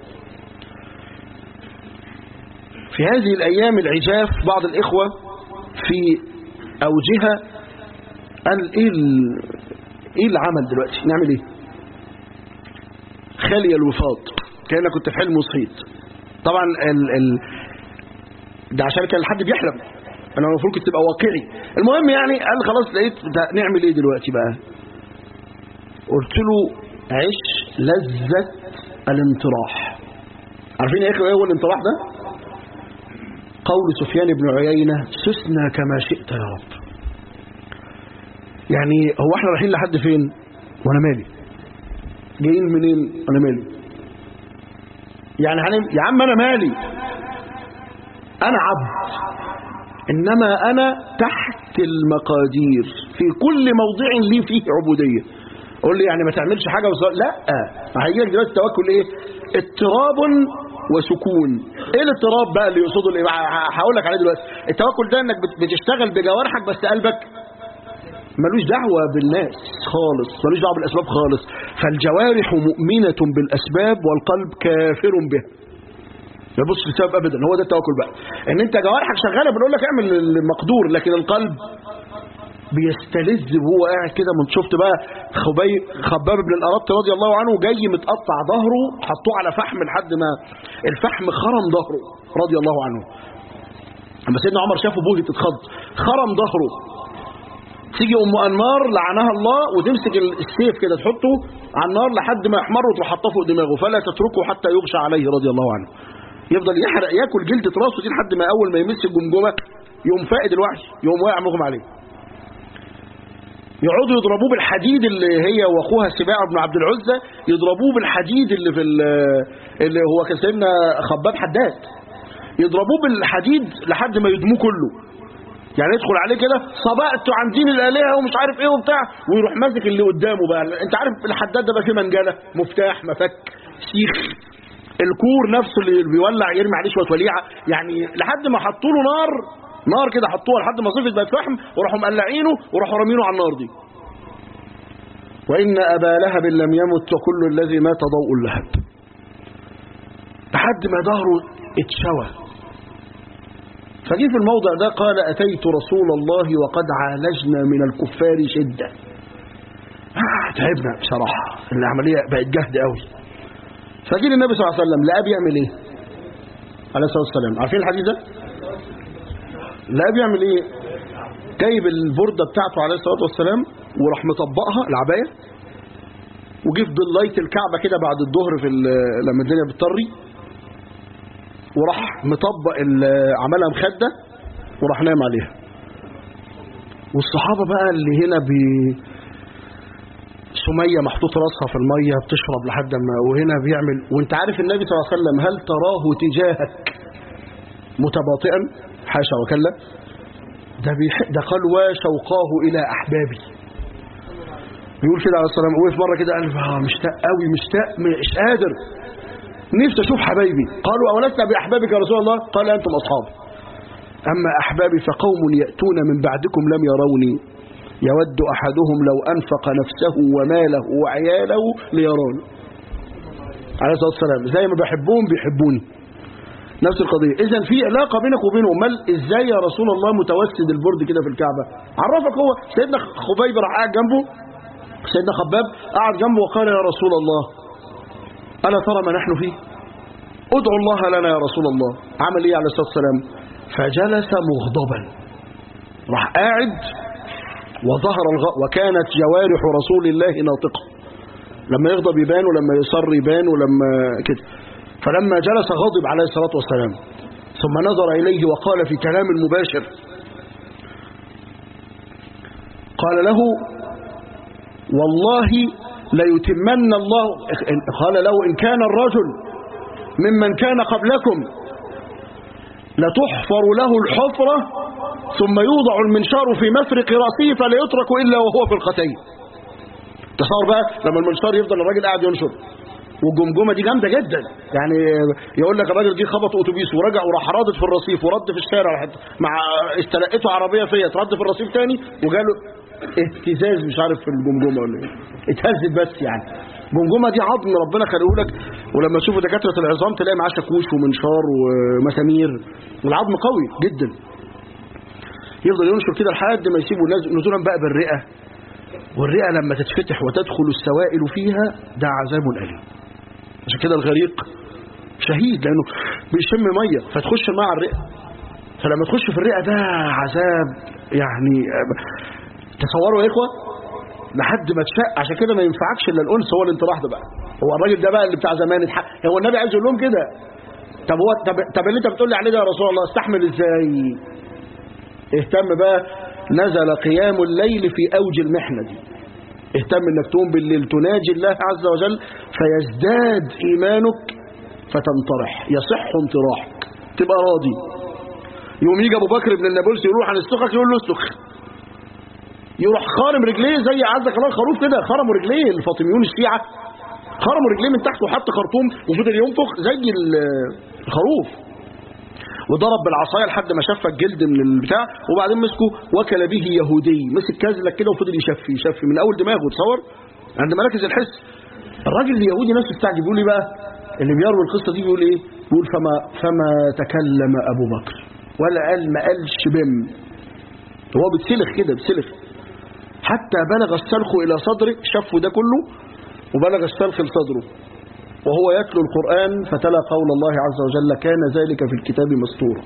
في هذه الأيام العجاف بعض الإخوة في أوجهة قال إيه, ال- إيه العمل دلوقتي نعمل إيه خالي الوفاض كأنك كنت في حلم وصحيت طبعا ال ال ده عشان كان الحد بيحلم انا المفروض كنت تبقى واقعي المهم يعني قال خلاص لقيت ده نعمل ايه دلوقتي بقى قلت له عش لذة الانطراح عارفين يا اخي ايه هو الانطراح ده قول سفيان بن عيينة سسنا كما شئت يا رب يعني هو احنا رايحين لحد فين وانا مالي جايين منين انا مالي يعني هنم... يا عم انا مالي انا عبد انما انا تحت المقادير في كل موضع لي فيه عبوديه قول لي يعني ما تعملش حاجه وصل... لا ما هيجي لك دلوقتي التوكل ايه اضطراب وسكون ايه الاضطراب بقى اللي يقصده الايه هقول لك عليه دلوقتي التوكل ده انك بت- بتشتغل بجوارحك بس قلبك ملوش دعوة بالناس خالص ملوش دعوة بالأسباب خالص فالجوارح مؤمنة بالأسباب والقلب كافر بها لا بص لسبب أبدا هو ده التوكل بقى إن أنت جوارحك شغالة بنقول لك اعمل المقدور لكن القلب بيستلذ وهو قاعد كده من شفت بقى خبي خباب بن الأرط رضي الله عنه جاي متقطع ظهره حطوه على فحم لحد ما الفحم خرم ظهره رضي الله عنه اما سيدنا عمر شافه بوهة اتخض خرم ظهره تيجي ام انمار لعنها الله وتمسك السيف كده تحطه على النار لحد ما يحمر وتروح حاطه فوق دماغه فلا تتركه حتى يغشى عليه رضي الله عنه يفضل يحرق ياكل جلدة راسه دي لحد ما اول ما يمس الجمجمه يقوم فائد الوحش يقوم واقع مغمى عليه يقعدوا يضربوه بالحديد اللي هي واخوها سباع بن عبد العزة يضربوه بالحديد اللي في ال- اللي هو كان سيدنا خباب حداد يضربوه بالحديد لحد ما يدموه كله يعني يدخل عليه كده صبأت عن دين الآلهة ومش عارف ايه وبتاع ويروح ماسك اللي قدامه بقى انت عارف الحداد ده بقى فيه منجلة مفتاح مفك سيخ الكور نفسه اللي بيولع يرمي عليه شويه وليعه يعني لحد ما حطوا له نار نار كده حطوها لحد ما صفت بقت فحم وراحوا مقلعينه وراحوا رامينه على النار دي وإن أبا لهب لم يمت وكل الذي مات ضوء اللهب لحد ما ظهره اتشوى فجي في الموضع ده قال أتيت رسول الله وقد عالجنا من الكفار شدة آه تعبنا بصراحة العملية بقت جهد قوي فجي للنبي صلى الله عليه وسلم لقى بيعمل ايه عليه الصلاة والسلام عارفين الحديث ده لقى بيعمل ايه جايب البردة بتاعته عليه الصلاة والسلام وراح مطبقها العباية وجه في ضلاية الكعبة كده بعد الظهر في لما الدنيا بتطري وراح مطبق عملها مخدة وراح نام عليها والصحابة بقى اللي هنا بي سمية محطوط راسها في المية بتشرب لحد ما وهنا بيعمل وانت عارف النبي صلى الله عليه وسلم هل تراه تجاهك متباطئا حاشا وكلا ده, بيح... ده قال وشوقاه إلى أحبابي بيقول كده عليه السلام وقف مرة كده قال آه مشتاق قوي مشتاق مش قادر نفسي أشوف حبايبي قالوا أولسنا بأحبابك يا رسول الله قال أنتم أصحابي أما أحبابي فقوم يأتون من بعدكم لم يروني يود أحدهم لو أنفق نفسه وماله وعياله ليروني عليه الصلاة والسلام زي ما بحبهم بيحبوني نفس القضية إذا في علاقة بينك وبينهم مال إزاي يا رسول الله متوسد البرد كده في الكعبة عرفك هو سيدنا خبيب راح قاعد جنبه سيدنا خباب قعد جنبه وقال يا رسول الله ألا ترى ما نحن فيه ادعو الله لنا يا رسول الله عمل ايه عليه الصلاة والسلام فجلس مغضبا راح قاعد وظهر الغ... وكانت جوارح رسول الله ناطقة لما يغضب يبان ولما يصر يبان ولما كده فلما جلس غضب عليه الصلاة والسلام ثم نظر إليه وقال في كلام مباشر قال له والله ليتمن الله قال له إن كان الرجل ممن كان قبلكم لتحفر له الحفرة ثم يوضع المنشار في مفرق رأسه فلا يترك إلا وهو في القتين تصور بقى لما المنشار يفضل الراجل قاعد ينشر والجمجمه دي جامده جدا يعني يقول لك الراجل دي خبط اتوبيس ورجع وراح رادت في الرصيف ورد في الشارع حتى مع استلقته عربيه فيت رد في الرصيف تاني وجاله اهتزاز مش عارف في الجمجمه ولا ايه اتهزت بس يعني الجمجمه دي عظم ربنا خلقه لك ولما تشوفوا دكاتره العظام تلاقي معاه شاكوش ومنشار ومسامير والعظم قوي جدا يفضل ينشر كده لحد ما يسيبه نزولا بقى بالرئه والرئه لما تتفتح وتدخل السوائل فيها ده عذاب اليم عشان كده الغريق شهيد لانه بيشم ميه فتخش الماء على الرئه فلما تخش في الرئه ده عذاب يعني تصوروا يا اخوه لحد ما تشق عشان كده ما ينفعكش الا الانس هو الانطراح ده بقى هو الراجل ده بقى اللي بتاع زمان اتحق هو النبي عايز يقول لهم كده طب هو طب, طب اللي انت بتقول لي عليه ده يا رسول الله استحمل ازاي اهتم بقى نزل قيام الليل في اوج المحنه دي اهتم انك تقوم بالليل تناجي الله عز وجل فيزداد ايمانك فتنطرح يصح انطراحك تبقى راضي يوم يجي ابو بكر بن النابلسي يروح عن السخك يقول له اسلخ يروح خارم رجليه زي عزك الله الخروف كده خرموا رجليه الفاطميون الشيعة خرموا رجليه من تحت وحط خرطوم وفضل ينفخ زي الخروف وضرب بالعصايه لحد ما شف الجلد من البتاع وبعدين مسكه وكل به يهودي مسك كازلك كده وفضل يشفي يشفي من اول دماغه تصور عند مراكز الحس الراجل اليهودي نفسه استعجب بيقول لي بقى اللي بيروي القصه دي بيقول ايه بيقول فما فما تكلم ابو بكر ولا قال ما قالش بم هو بتسلخ كده بتسلخ حتى بلغ السلخ الى صدره شفه ده كله وبلغ السلخ لصدره وهو يتلو القرآن فتلا قول الله عز وجل كان ذلك في الكتاب مسطورا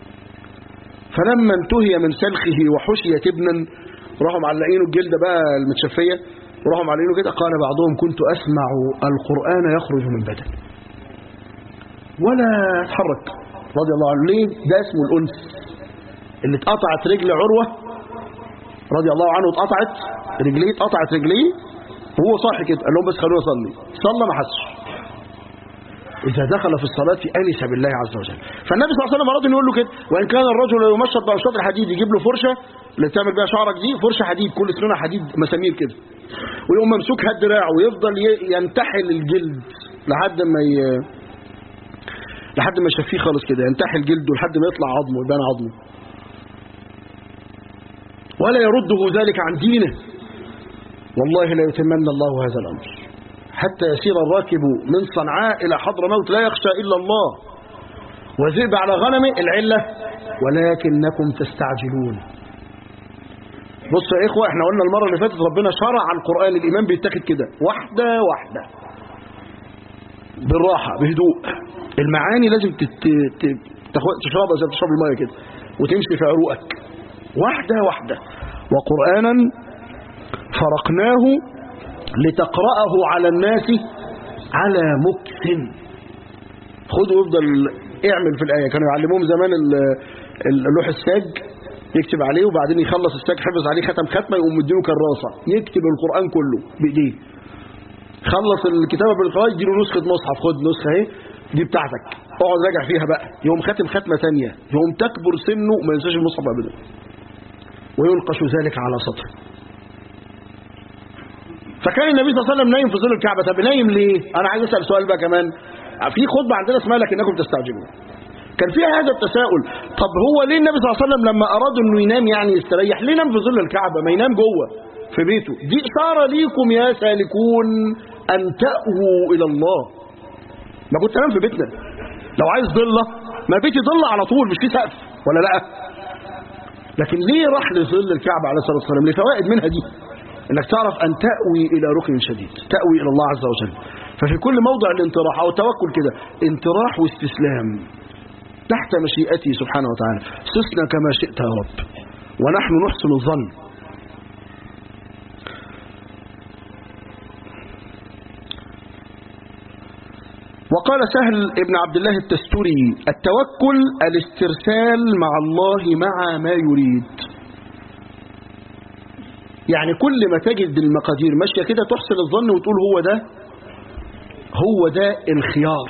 فلما انتهي من سلخه وحشيت ابنا راحوا معلقينه الجلده بقى المتشفيه وراحوا معلقينه كده قال بعضهم كنت اسمع القرآن يخرج من بدن ولا اتحرك رضي الله عنه ليه ده اسمه الانس اللي اتقطعت رجل عروه رضي الله عنه اتقطعت رجليه اتقطعت رجليه وهو صاحي كده قال لهم بس خلوه يصلي صلى ما حسش إذا دخل في الصلاة أنس بالله عز وجل فالنبي صلى الله عليه وسلم أراد أن يقول له كده وإن كان الرجل يمشط بأوشاط الحديد يجيب له فرشة اللي تعمل بيها شعرك دي فرشة حديد كل سنونها حديد مسامير كده ويقوم ممسوكها الدراع ويفضل ينتحل الجلد لحد ما ي... لحد ما يشفيه خالص كده ينتحل جلده لحد ما يطلع عظمه يبان عظمه ولا يرده ذلك عن دينه والله لا يتمنى الله هذا الأمر حتى يسير الراكب من صنعاء إلى حضر موت لا يخشى إلا الله وذئب على غنمه العلة ولكنكم تستعجلون بصوا يا إخوة احنا قلنا المرة اللي فاتت ربنا شرع القرآن الإيمان بيتاخد كده واحدة واحدة بالراحة بهدوء المعاني لازم تت... ت- تاخد- تشربها زي ما تشرب المية كده وتمشي في عروقك واحدة واحدة وقرآنا فرقناه لتقرأه على الناس على مكث خده وافضل اعمل في الآية كانوا يعلموهم زمان ال- ال- اللوح الساج يكتب عليه وبعدين يخلص الساج حفظ عليه ختم ختمة يقوم مديله كراسة يكتب القرآن كله بإيديه خلص الكتابة بالقراءة يديله نسخة مصحف خد نسخة اهي دي بتاعتك اقعد راجع فيها بقى يوم ختم ختمة ثانية يوم تكبر سنه ما ينساش المصحف أبدا وينقش ذلك على سطر فكان النبي صلى الله عليه وسلم نايم في ظل الكعبة طب نايم ليه انا عايز اسال سؤال بقى كمان في خطبه عندنا اسمها لكنكم تستعجلون كان فيها هذا التساؤل طب هو ليه النبي صلى الله عليه وسلم لما اراد انه ينام يعني يستريح ليه نام في ظل الكعبة ما ينام جوه في بيته دي اشاره ليكم يا سالكون ان تاووا الى الله ما كنت انام في بيتنا لو عايز ضله ما بيتي ضله على طول مش في سقف ولا لا لكن ليه راح لظل الكعبة عليه الصلاة والسلام لفوائد منها دي انك تعرف ان تأوي الى ركن شديد تأوي الى الله عز وجل ففي كل موضع الانطراح او التوكل كده انطراح واستسلام تحت مشيئته سبحانه وتعالى سسنا كما شئت يا رب ونحن نحسن الظن وقال سهل ابن عبد الله التستوري التوكل الاسترسال مع الله مع ما يريد يعني كل ما تجد المقادير ماشية كده تحسن الظن وتقول هو ده هو ده الخيار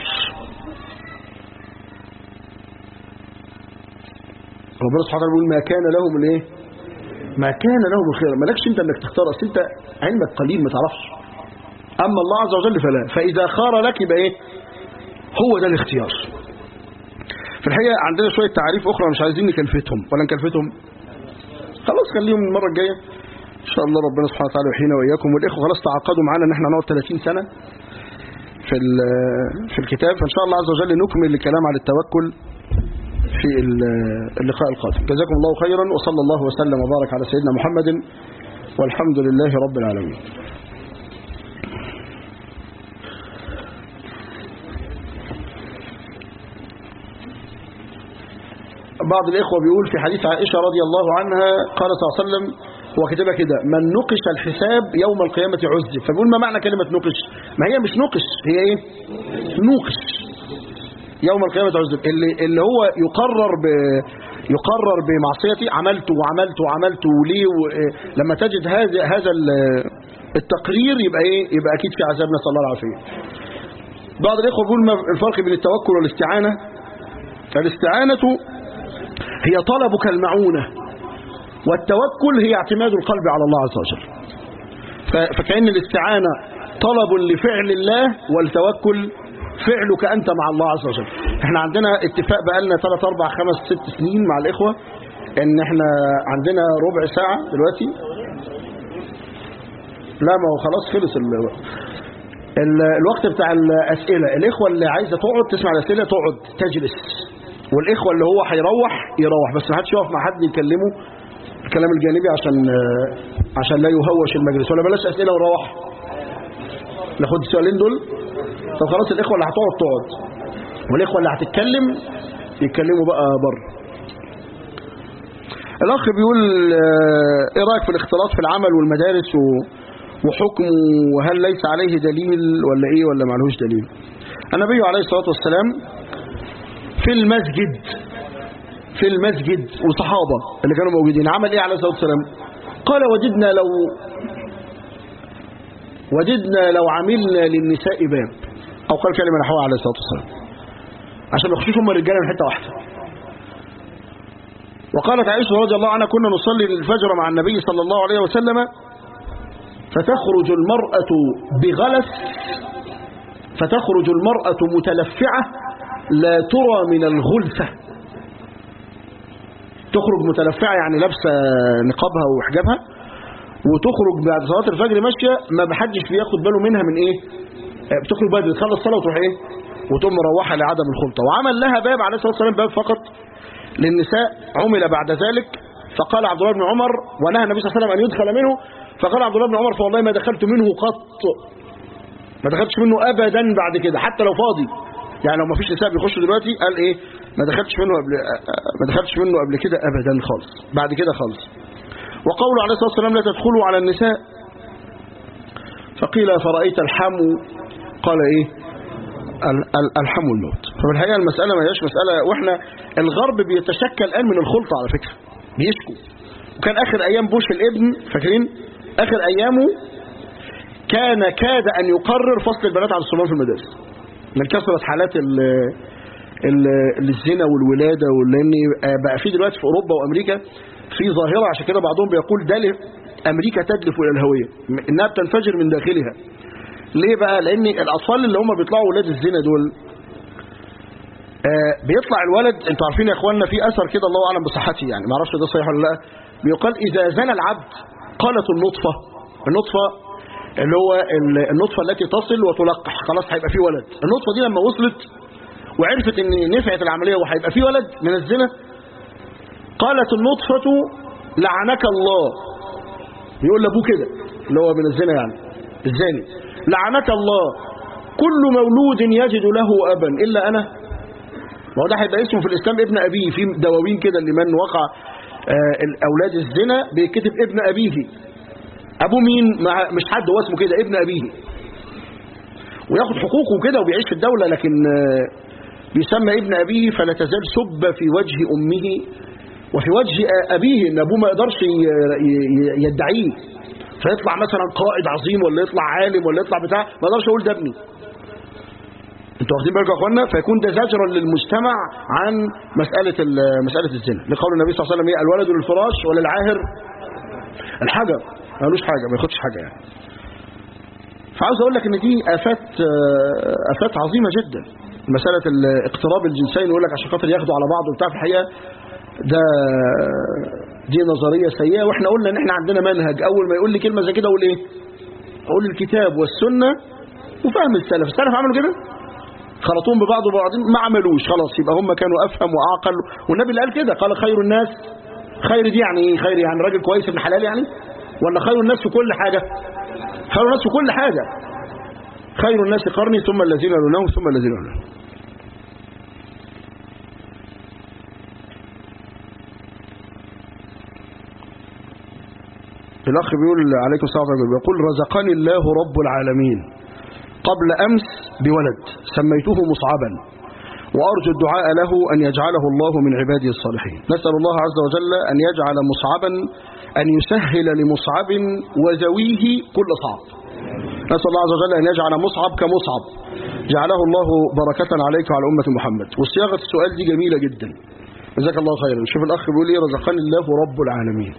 ربنا سبحانه وتعالى بيقول ما كان لهم الايه ما كان لهم الخير مالكش انت انك تختار اصل انت علمك قليل ما تعرفش اما الله عز وجل فلا فاذا خار لك يبقى ايه هو ده الاختيار في الحقيقه عندنا شويه تعاريف اخرى مش عايزين نكلفتهم ولا نكلفتهم خلاص خليهم المره الجايه ان شاء الله ربنا سبحانه وتعالى يحيينا واياكم والاخوه خلاص تعاقدوا معانا ان احنا نقعد 30 سنه في في الكتاب فان شاء الله عز وجل نكمل الكلام على التوكل في اللقاء القادم جزاكم الله خيرا وصلى الله وسلم وبارك على سيدنا محمد والحمد لله رب العالمين بعض الإخوة بيقول في حديث عائشة رضي الله عنها قال صلى الله عليه وسلم هو كتبها كده من نقش الحساب يوم القيامة عذب فبيقول ما معنى كلمة نقش ما هي مش نقش هي ايه نوقش يوم القيامة عذب اللي, اللي هو يقرر ب يقرر بمعصيتي عملت وعملت وعملت وليه و... لما تجد هذا هذا التقرير يبقى ايه يبقى اكيد في عذاب نسال الله العافيه بعض الاخوه بيقول ما الفرق بين التوكل والاستعانه الاستعانه هي طلبك المعونه والتوكل هي اعتماد القلب على الله عز وجل فكأن الاستعانة طلب لفعل الله والتوكل فعلك أنت مع الله عز وجل احنا عندنا اتفاق بقالنا 3 4 5 6 سنين مع الإخوة ان احنا عندنا ربع ساعة دلوقتي لا ما هو خلاص خلص الوقت الوقت بتاع الأسئلة الإخوة اللي عايزة تقعد تسمع الأسئلة تقعد تجلس والإخوة اللي هو هيروح يروح بس ما حدش يقف مع حد يكلمه الكلام الجانبي عشان عشان لا يهوش المجلس ولا بلاش أسئلة ونروح ناخد السؤالين دول طب خلاص الإخوة اللي هتقعد تقعد والإخوة اللي هتتكلم يتكلموا بقى بره الأخ بيقول إيه رأيك في الاختلاط في العمل والمدارس وحكمه وهل ليس عليه دليل ولا إيه ولا معلوش دليل النبي عليه الصلاة والسلام في المسجد في المسجد وصحابة اللي كانوا موجودين عمل ايه عليه الصلاة والسلام قال وجدنا لو وجدنا لو عملنا للنساء باب او قال كلمة نحوها عليه الصلاة والسلام عشان ما يخشوش هم الرجاله من حتة واحدة وقالت عائشة رضي الله عنها كنا نصلي الفجر مع النبي صلى الله عليه وسلم فتخرج المرأة بغلس فتخرج المرأة متلفعة لا ترى من الغلسة تخرج متلفعة يعني لابسة نقابها وحجابها وتخرج بعد صلاة الفجر ماشية ما بحدش بياخد باله منها من ايه بتخرج بدري تخلص صلاة وتروح ايه وتقوم مروحة لعدم الخلطة وعمل لها باب عليه الصلاة والسلام باب فقط للنساء عمل بعد ذلك فقال عبد الله بن عمر ونهى النبي صلى الله عليه وسلم أن يدخل منه فقال عبد الله بن عمر فوالله ما دخلت منه قط ما دخلتش منه أبدا بعد كده حتى لو فاضي يعني لو ما فيش نساء بيخشوا دلوقتي قال إيه ما دخلتش منه قبل ما دخلتش منه قبل كده أبدا خالص بعد كده خالص وقوله عليه الصلاة والسلام لا تدخلوا على النساء فقيل فرأيت الحمو قال إيه ال- ال- الحمو الموت ففي الحقيقة المسألة ما هياش مسألة وإحنا الغرب بيتشكل الآن من الخلطة على فكرة بيشكو وكان آخر أيام بوش الابن فاكرين آخر أيامه كان كاد أن يقرر فصل البنات عن الصبيان في المدارس من كثرة حالات ال ال الزنا والولادة لأن بقى في دلوقتي في أوروبا وأمريكا في ظاهرة عشان كده بعضهم بيقول ده ل- أمريكا تدلف إلى الهوية إنها بتنفجر من داخلها ليه بقى لأن الأطفال اللي هم بيطلعوا ولاد الزنا دول آه، بيطلع الولد انتوا عارفين يا اخواننا في اثر كده الله اعلم بصحته يعني ما اعرفش ده صحيح ولا لا بيقال اذا زنى العبد قالت النطفه النطفه اللي هو ال- النطفه التي تصل وتلقح خلاص هيبقى في ولد النطفه دي لما وصلت وعرفت ان نفعت العمليه وهيبقى في ولد من الزنا قالت النطفه لعنك الله يقول لابوه كده اللي هو من الزنا يعني الزاني لعنك الله كل مولود يجد له ابا الا انا ما هو ده هيبقى اسمه في الإسلام ابن أبيه في دواوين كده لمن وقع آه، الأولاد الزنا بيكتب ابن أبيه أبوه مين مع مش حد هو اسمه كده ابن أبيه وياخد حقوقه كده وبيعيش في الدولة لكن آه، بيسمى ابن أبيه فلا تزال سب في وجه أمه وفي وجه آه، أبيه إن أبوه ما يقدرش ي- ي- يدعيه فيطلع مثلا قائد عظيم ولا يطلع عالم ولا يطلع بتاع ما يقدرش يقول ده ابني انتوا واخدين بالكم يا اخوانا فيكون ده زجرا للمجتمع عن مساله ال- مساله الزنا لقول النبي صلى الله عليه وسلم ايه الولد للفراش وللعاهر الحجر ما ملوش حاجه ما ياخدش حاجه يعني فعاوز اقول لك ان دي افات آه، افات عظيمه جدا مساله ال- اقتراب الجنسين يقول لك عشان خاطر ياخدوا على بعض وبتاع في الحقيقه ده دي نظريه سيئه واحنا قلنا ان احنا عندنا منهج اول ما يقول لي كلمه زي كده اقول ايه اقول الكتاب والسنه وفهم السلف السلف عملوا كده خلطوهم ببعض وبعضهم ما عملوش خلاص يبقى هم كانوا افهم واعقل والنبي اللي قال كده قال خير الناس خير دي يعني ايه خير يعني راجل كويس ابن حلال يعني ولا خير الناس في كل حاجه خير الناس في كل حاجه خير الناس قرني ثم الذين يلونهم ثم الذين يلونهم الأخ بيقول عليكم السلام عليكم بيقول رزقني الله رب العالمين قبل أمس بولد سميته مصعبا وأرجو الدعاء له أن يجعله الله من عباده الصالحين نسأل الله عز وجل أن يجعل مصعبا أن يسهل لمصعب وذويه كل صعب نسأل الله عز وجل أن يجعل مصعب كمصعب جعله الله بركة عليك وعلى أمة محمد وصياغة السؤال دي جميلة جدا جزاك الله خيرا شوف الأخ بيقول إيه رزقني الله رب العالمين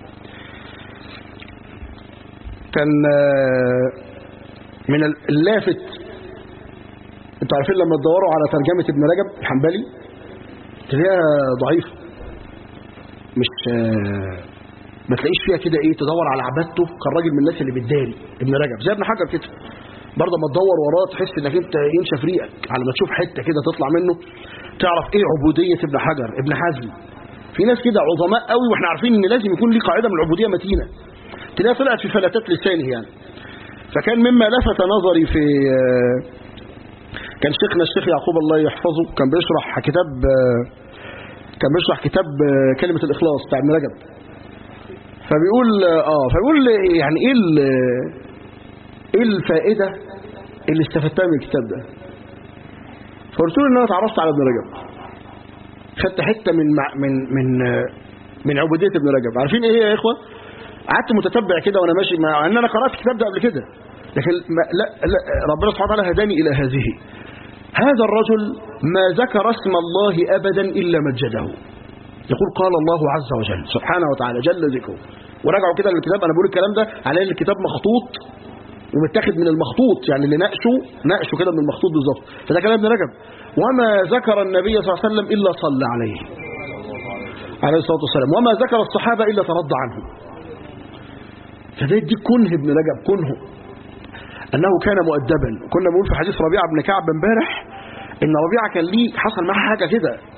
كان آه، من اللافت انتوا عارفين لما تدوروا على ترجمة ابن رجب الحنبلي تلاقيها ضعيفة مش آه، ما تلاقيش فيها كده ايه تدور على عبادته كان راجل من الناس اللي بتداري ابن رجب زي ابن حجر كده برضه ما تدور وراه تحس انك انت ينشف ريقك على ما تشوف حته كده تطلع منه تعرف ايه عبوديه ابن حجر ابن حزم في ناس كده عظماء قوي واحنا عارفين ان لازم يكون ليه قاعده من العبوديه متينه تلاقيها طلعت في فلتات لسانه يعني فكان مما لفت نظري في آه، كان شيخنا الشيخ يعقوب الله يحفظه كان بيشرح كتاب آه، كان بيشرح كتاب آه، كلمة الإخلاص بتاع ابن رجب فبيقول اه فبيقول يعني ايه ال- ايه الفائدة اللي استفدتها من الكتاب ده فقلت له ان انا اتعرفت على ابن رجب خدت حتة من مع- من من آه، من عبودية ابن رجب عارفين ايه هي يا اخوة قعدت متتبع كده وانا ماشي مع ان انا قرات الكتاب ده قبل كده لكن ما لا, لا ربنا سبحانه وتعالى هداني الى هذه هذا الرجل ما ذكر اسم الله ابدا الا مجده يقول قال الله عز وجل سبحانه وتعالى جل ذكره وراجعوا كده للكتاب انا بقول الكلام ده على ان الكتاب مخطوط ومتاخد من المخطوط يعني اللي ناقشه ناقشه كده من المخطوط بالظبط فده كلام ابن رجب وما ذكر النبي صلى الله عليه وسلم الا صلى عليه عليه الصلاه والسلام وما ذكر الصحابه الا ترضى عنهم فده يديك كنه ابن رجب كنه انه كان مؤدبا كنا بنقول في حديث ربيعه بن كعب امبارح ان ربيعه كان ليه حصل معاه حاجه كده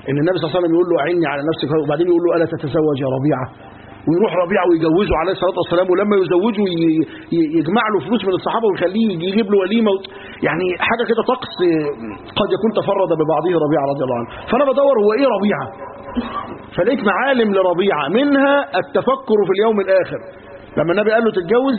ان النبي صلى الله عليه وسلم يقول له اعني على نفسك وبعدين يقول له الا تتزوج يا ربيعه ويروح ربيعه ويجوزه عليه الصلاه والسلام ولما يزوجه ي- ي- يجمع له فلوس من الصحابه ويخليه يجيب له وليمه و- يعني حاجه كده طقس قد يكون تفرد ببعضه ربيعه رضي الله عنه فانا بدور هو ايه ربيعه فلقيت معالم لربيعه منها التفكر في اليوم الاخر لما النبي قال له تتجوز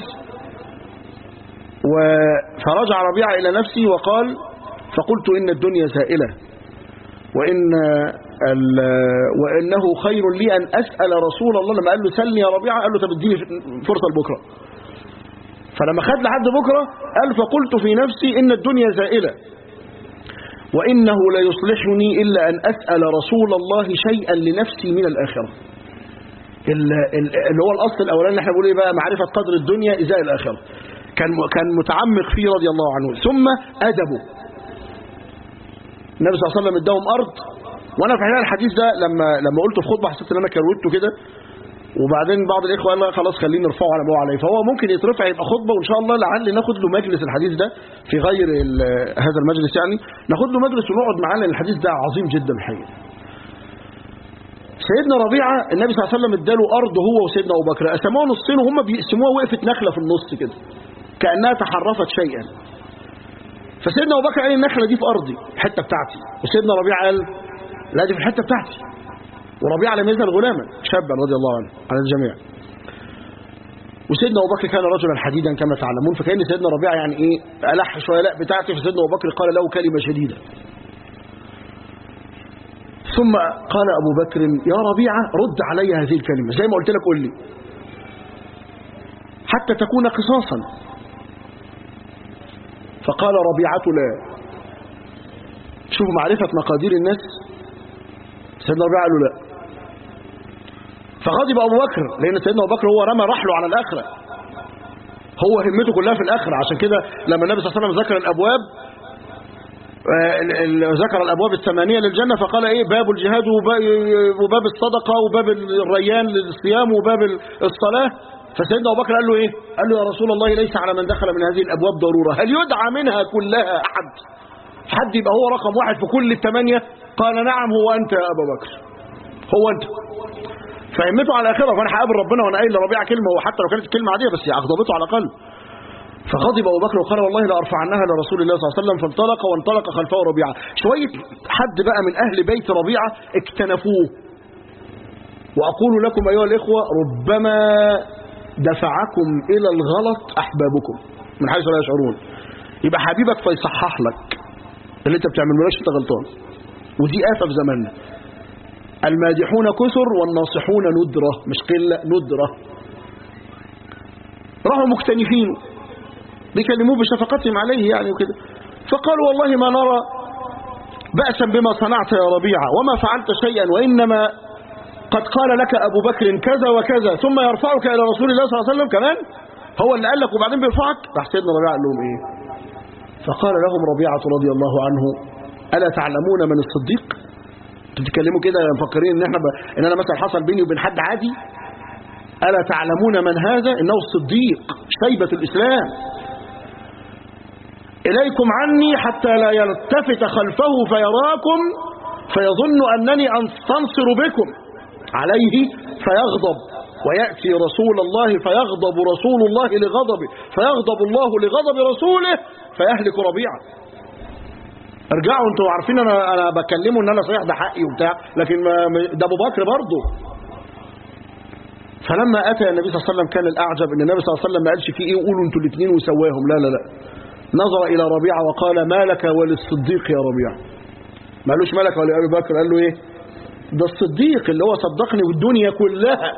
و- فرجع ربيعه الى نفسه وقال فقلت ان الدنيا زائله وإن ال- وإنه خير لي أن أسأل رسول الله لما قال له سلني يا ربيعة قال له طب اديني فرصة لبكرة فلما خد لحد بكرة قال فقلت في نفسي إن الدنيا زائلة وإنه لا يصلحني إلا أن أسأل رسول الله شيئا لنفسي من الآخرة ال- ال- اللي هو الأصل الأولاني اللي احنا بنقول ايه بقى معرفة قدر الدنيا إزاء الآخرة كان كان متعمق فيه رضي الله عنه ثم أدبه النبي صلى الله عليه وسلم اداهم ارض وانا في حقيقه الحديث ده لما لما قلته في خطبه حسيت ان انا كروته كده وبعدين بعض الاخوه قال لا خلاص خلينا نرفعه على ما هو عليه فهو ممكن يترفع يبقى خطبه وان شاء الله لعل ناخد له مجلس الحديث ده في غير ال- هذا المجلس يعني ناخد له مجلس ونقعد معاه لان الحديث ده عظيم جدا الحقيقه سيدنا ربيعه النبي صلى الله عليه وسلم اداله ارض هو وسيدنا ابو بكر قسموها نصين وهم بيقسموها وقفت نخله في النص كده كانها تحرفت شيئا فسيدنا ابو بكر قال النخله دي في ارضي الحته بتاعتي وسيدنا ربيعه قال لا دي في الحته بتاعتي وربيعه لم يزل غلاما شابا رضي الله عنه على الجميع وسيدنا ابو بكر كان رجلا حديدا كما تعلمون فكان سيدنا ربيعه يعني ايه الح شويه لا بتاعتي فسيدنا ابو بكر قال له كلمه شديده ثم قال ابو بكر يا ربيعه رد علي هذه الكلمه زي ما قلت لك قول لي حتى تكون قصاصا فقال ربيعة لا شوفوا معرفة مقادير الناس سيدنا ربيعة قال له لا فغضب أبو بكر لأن سيدنا أبو بكر هو رمى رحله على الآخرة هو همته كلها في الآخرة عشان كده لما النبي صلى الله عليه وسلم ذكر الأبواب آه، ال- ال- ذكر الأبواب الثمانية للجنة فقال إيه باب الجهاد وب- وباب الصدقة وباب الريان للصيام وباب الصلاة فسيدنا أبو بكر قال له إيه قال له يا رسول الله ليس على من دخل من هذه الأبواب ضرورة هل يدعى منها كلها أحد حد يبقى هو رقم واحد في كل الثمانية قال نعم هو أنت يا أبا بكر هو أنت فهمته على الآخرة فأنا هقابل ربنا وأنا قايل لربيع كلمة وحتى لو كانت كلمة عادية بس أغضبته على الأقل فغضب أبو بكر وقال والله لأرفعنها لرسول الله صلى الله عليه وسلم فانطلق وانطلق خلفه ربيعة شوية حد بقى من أهل بيت ربيعة اكتنفوه وأقول لكم أيها الإخوة ربما دفعكم إلى الغلط أحبابكم من حيث لا يشعرون يبقى حبيبك فيصحح لك اللي انت بتعمله لكش انت غلطان ودي آفة في زماننا المادحون كثر والناصحون ندرة مش قلة ندرة راحوا مكتنفين بيكلموه بشفقتهم عليه يعني وكده فقالوا والله ما نرى بأسا بما صنعت يا ربيعة وما فعلت شيئا وإنما قد قال لك أبو بكر كذا وكذا ثم يرفعك إلى رسول الله صلى الله عليه وسلم كمان هو اللي قال لك وبعدين بيرفعك راح سيدنا ربيعة قال لهم إيه فقال لهم ربيعة رضي الله عنه ألا تعلمون من الصديق انتوا بتتكلموا كده مفكرين ان احنا ب... ان انا مثلا حصل بيني وبين حد عادي ألا تعلمون من هذا إنه الصديق شيبة الإسلام إليكم عني حتى لا يلتفت خلفه فيراكم فيظن أنني أنصر بكم عليه فيغضب ويأتي رسول الله فيغضب رسول الله لغضبه فيغضب الله لغضب رسوله فيهلك ربيعه ارجعوا انتوا عارفين انا انا بكلمه ان انا صحيح ده حقي وبتاع لكن ما ده ابو بكر برضه فلما اتى النبي صلى الله عليه وسلم كان الاعجب ان النبي صلى الله عليه وسلم ما قالش فيه ايه قولوا انتوا الاثنين وسواهم لا لا لا نظر الى ربيعه وقال ما لك وللصديق يا ربيعه ما قالوش ما لك ولابي بكر قال له ايه ده الصديق اللي هو صدقني والدنيا كلها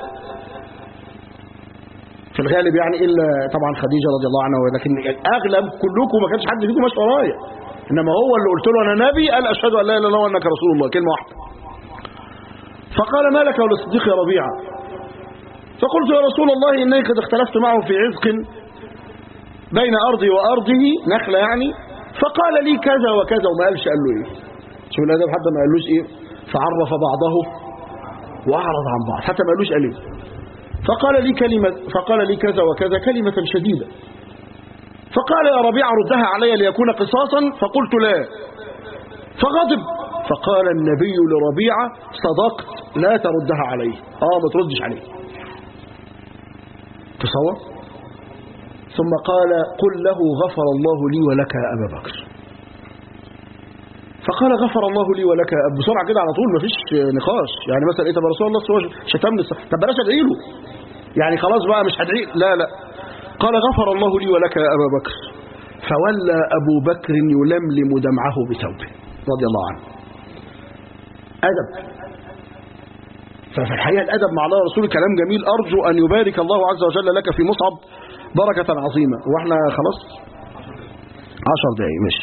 في الغالب يعني الا طبعا خديجه رضي الله عنها لكن اغلب كلكم ما كانش حد فيكم ماشي ورايا انما هو اللي قلت له انا نبي قال اشهد ان لا اله الا الله وانك رسول الله كلمه واحده فقال ما لك وللصديق يا ربيعه فقلت يا رسول الله انني قد اختلفت معه في عزق بين ارضي وارضه نخله يعني فقال لي كذا وكذا وما قالش قال له ايه شوف الادب حتى ما قالوش ايه فعرف بعضه واعرض عن بعض حتى ما قالوش قال ايه فقال لي كلمة فقال لي كذا وكذا كلمة شديدة فقال يا ربيع ردها علي ليكون قصاصا فقلت لا فغضب فقال النبي لربيعة صدقت لا تردها عليه اه ما تردش عليه تصور ثم قال قل له غفر الله لي ولك يا أبا بكر فقال غفر الله لي ولك بسرعة كده على طول مفيش نقاش يعني مثلا ايه طب يا رسول الله هو شتمني طب بلاش ادعي له يعني خلاص بقى مش هدعي لا لا قال غفر الله لي ولك يا أبا بكر فولى أبو بكر يلملم دمعه بثوبه رضي الله عنه أدب ففي الحقيقة الأدب مع الله ورسوله كلام جميل أرجو أن يبارك الله عز وجل لك في مصعب بركة عظيمة وإحنا خلاص عشر دقايق ماشي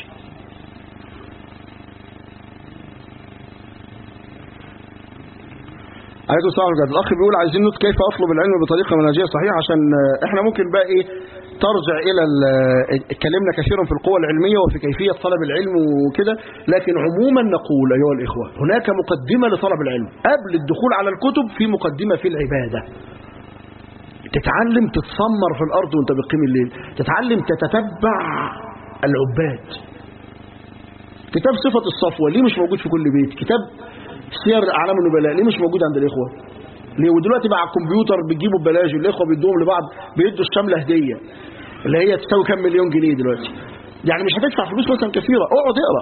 عليكم السلام عليكم الأخ بيقول عايزين نوت كيف أطلب العلم بطريقة منهجية صحيحة عشان إحنا ممكن بقى إيه ترجع إلى اتكلمنا كثيرا في القوة العلمية وفي كيفية طلب العلم وكده لكن عموما نقول أيها الإخوة هناك مقدمة لطلب العلم قبل الدخول على الكتب في مقدمة في العبادة تتعلم تتسمر في الأرض وانت بتقيم الليل تتعلم تتتبع العباد كتاب صفة الصفوة ليه مش موجود في كل بيت كتاب سير أعلام النبلاء ليه مش موجود عند الإخوة ليه ودلوقتي بقى على الكمبيوتر بتجيبوا ببلاش والإخوة بيدوهم لبعض بيدوا الشاملة هدية اللي هي تساوي كام مليون جنيه دلوقتي يعني مش هتدفع فلوس مثلا كثيرة اقعد اقرا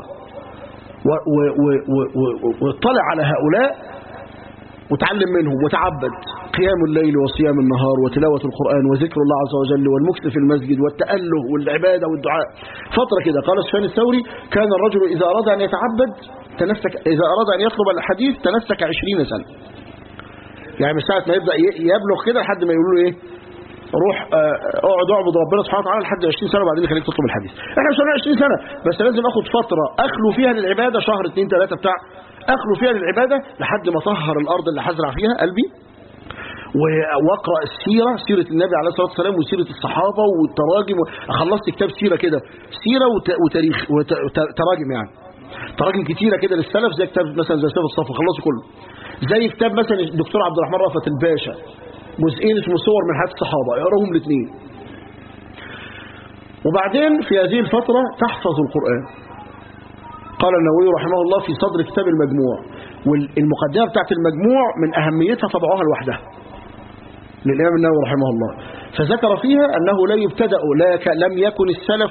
واطلع على هؤلاء وتعلم منهم وتعبد قيام الليل وصيام النهار وتلاوة القرآن وذكر الله عز وجل والمكث في المسجد والتأله والعبادة والدعاء فترة كده قال سفيان الثوري كان الرجل إذا أراد أن يتعبد تنسك إذا أراد أن يطلب الحديث تنسك عشرين سنة يعني من ساعة ما يبدأ يبلغ كده لحد ما يقولوا له إيه روح اقعد اعبد ربنا سبحانه وتعالى لحد 20 سنة وبعدين يخليك تطلب الحديث احنا مش 20 سنة بس لازم اخد فترة اخلو فيها للعبادة شهر 2 3 بتاع اخلو فيها للعبادة لحد ما طهر الارض اللي هزرع فيها قلبي واقرا السيره سيره النبي عليه الصلاه والسلام وسيره الصحابه والتراجم خلصت كتاب سيره كده سيره وتاريخ وتراجم يعني تراجم كتيره كده للسلف زي كتاب مثلا زي سيف الصف خلصه كله زي كتاب مثلا الدكتور عبد الرحمن رأفت الباشا جزئين اسمه صور من حياه الصحابه اقراهم الاثنين وبعدين في هذه الفتره تحفظ القران قال النووي رحمه الله في صدر كتاب المجموع والمقدمه بتاعت المجموع من اهميتها طبعوها لوحدها للإمام النووي رحمه الله فذكر فيها أنه لا يبتدأ لا لم يكن السلف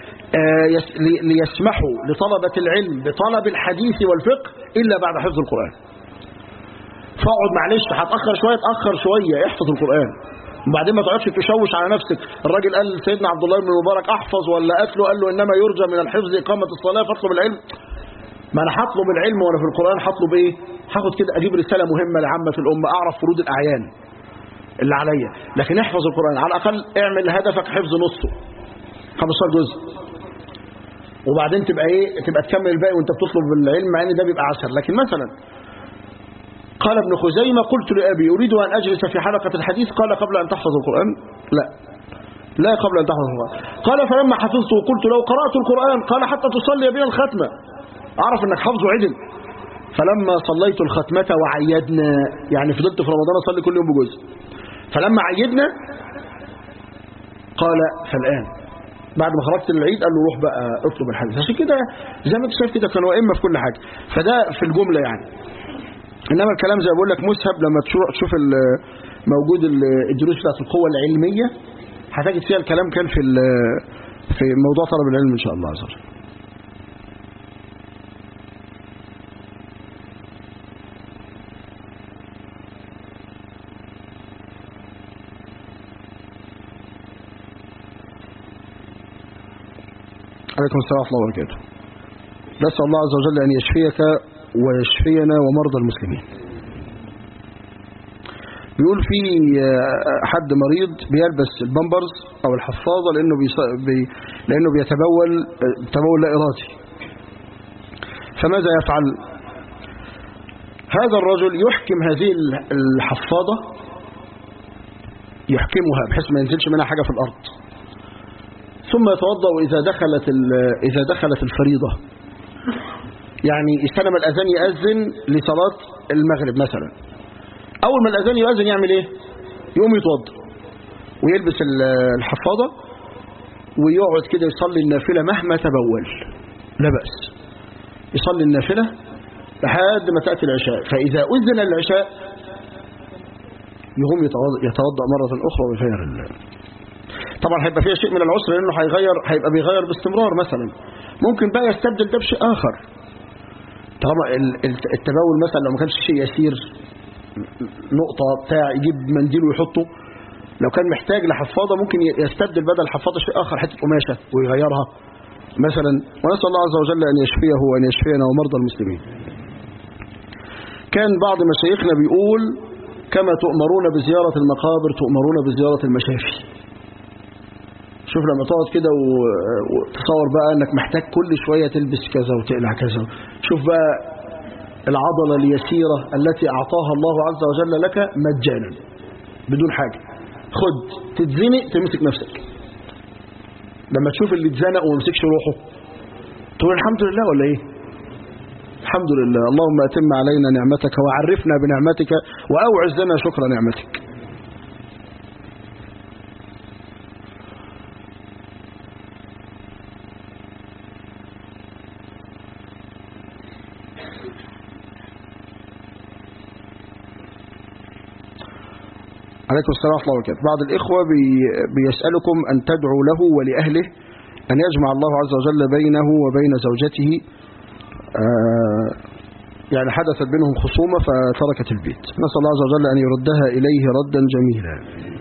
ليسمحوا لطلبة العلم بطلب الحديث والفقه إلا بعد حفظ القرآن فاقعد معلش هتأخر شوية تأخر شوية احفظ القرآن وبعدين ما تقعدش تشوش على نفسك الراجل قال سيدنا عبد الله بن المبارك احفظ ولا قتله قال له انما يرجى من الحفظ اقامه الصلاه فاطلب العلم ما انا هطلب العلم وانا في القران هطلب ايه هاخد كده اجيب رساله مهمه لعامه الامه اعرف فروض الاعيان اللي عليا لكن احفظ القرآن على الأقل اعمل هدفك حفظ نصه 15 جزء وبعدين تبقى ايه تبقى تكمل الباقي وانت بتطلب العلم مع ان ده بيبقى عسر لكن مثلا قال ابن خزيمة قلت لأبي أريد أن أجلس في حلقة الحديث قال قبل أن تحفظ القرآن لا لا قبل أن تحفظ القرآن قال فلما حفظته قلت لو قرأت القرآن قال حتى تصلي بنا الختمة أعرف أنك حفظه عدل فلما صليت الختمة وعيدنا يعني فضلت في رمضان أصلي كل يوم بجزء فلما عيدنا قال فالآن بعد ما خرجت للعيد قال له روح بقى اطلب الحديث عشان كده زي ما انت شايف كده كانوا ائمه في كل حاجه فده في الجمله يعني انما الكلام زي ما بقول لك مسهب لما تشوف موجود الدروس بتاعت القوه العلميه هتجد فيها الكلام كان في في موضوع طلب العلم ان شاء الله عز وجل عليكم السلام ورحمة الله وبركاته نسأل الله عز وجل أن يشفيك ويشفينا ومرضى المسلمين بيقول في حد مريض بيلبس البامبرز أو الحفاظة لأنه, بيص... بي... لأنه بيتبول تبول لا إرادي فماذا يفعل هذا الرجل يحكم هذه الحفاضة يحكمها بحيث ما ينزلش منها حاجة في الأرض ثم يتوضا إذا دخلت إذا دخلت الفريضة يعني استلم الأذان يأذن لصلاة المغرب مثلا أول ما الأذان يؤذن يعمل إيه يقوم يتوضا ويلبس الحفاضة ويقعد كده يصلي النافلة مهما تبول لا بأس يصلي النافلة لحد ما تأتي العشاء فإذا أذن العشاء يقوم يتوضأ يتوضأ مرة أخرى ويغير ال... طبعا هيبقى فيها شيء من العسر لأنه هيغير هيبقى بيغير باستمرار مثلا ممكن بقى يستبدل ده بشيء آخر طالما ال- ال- التبول مثلا لو ما كانش شيء يسير نقطة بتاع يجيب منديل ويحطه لو كان محتاج لحفاضة ممكن ي- يستبدل بدل الحفاضة شيء آخر حتة قماشة ويغيرها مثلا ونسأل الله عز وجل أن يشفيه وأن يشفينا ومرضى المسلمين كان بعض مشايخنا بيقول كما تؤمرون بزيارة المقابر تؤمرون بزيارة المشافي شوف لما تقعد كده و- وتصور بقى انك محتاج كل شوية تلبس كذا وتقلع كذا شوف بقى العضلة اليسيرة التي أعطاها الله عز وجل لك مجانا بدون حاجة خد تتزنق تمسك نفسك لما تشوف اللي اتزنق وما مسكش روحه تقول الحمد لله ولا ايه الحمد لله اللهم أتم علينا نعمتك وعرفنا بنعمتك وأوعز لنا شكر نعمتك عليكم السلام ورحمة الله وبركاته بعض الإخوة بي بيسألكم أن تدعوا له ولأهله أن يجمع الله عز وجل بينه وبين زوجته آه، يعني حدثت بينهم خصومة فتركت البيت نسأل الله عز وجل أن يردها إليه ردا جميلا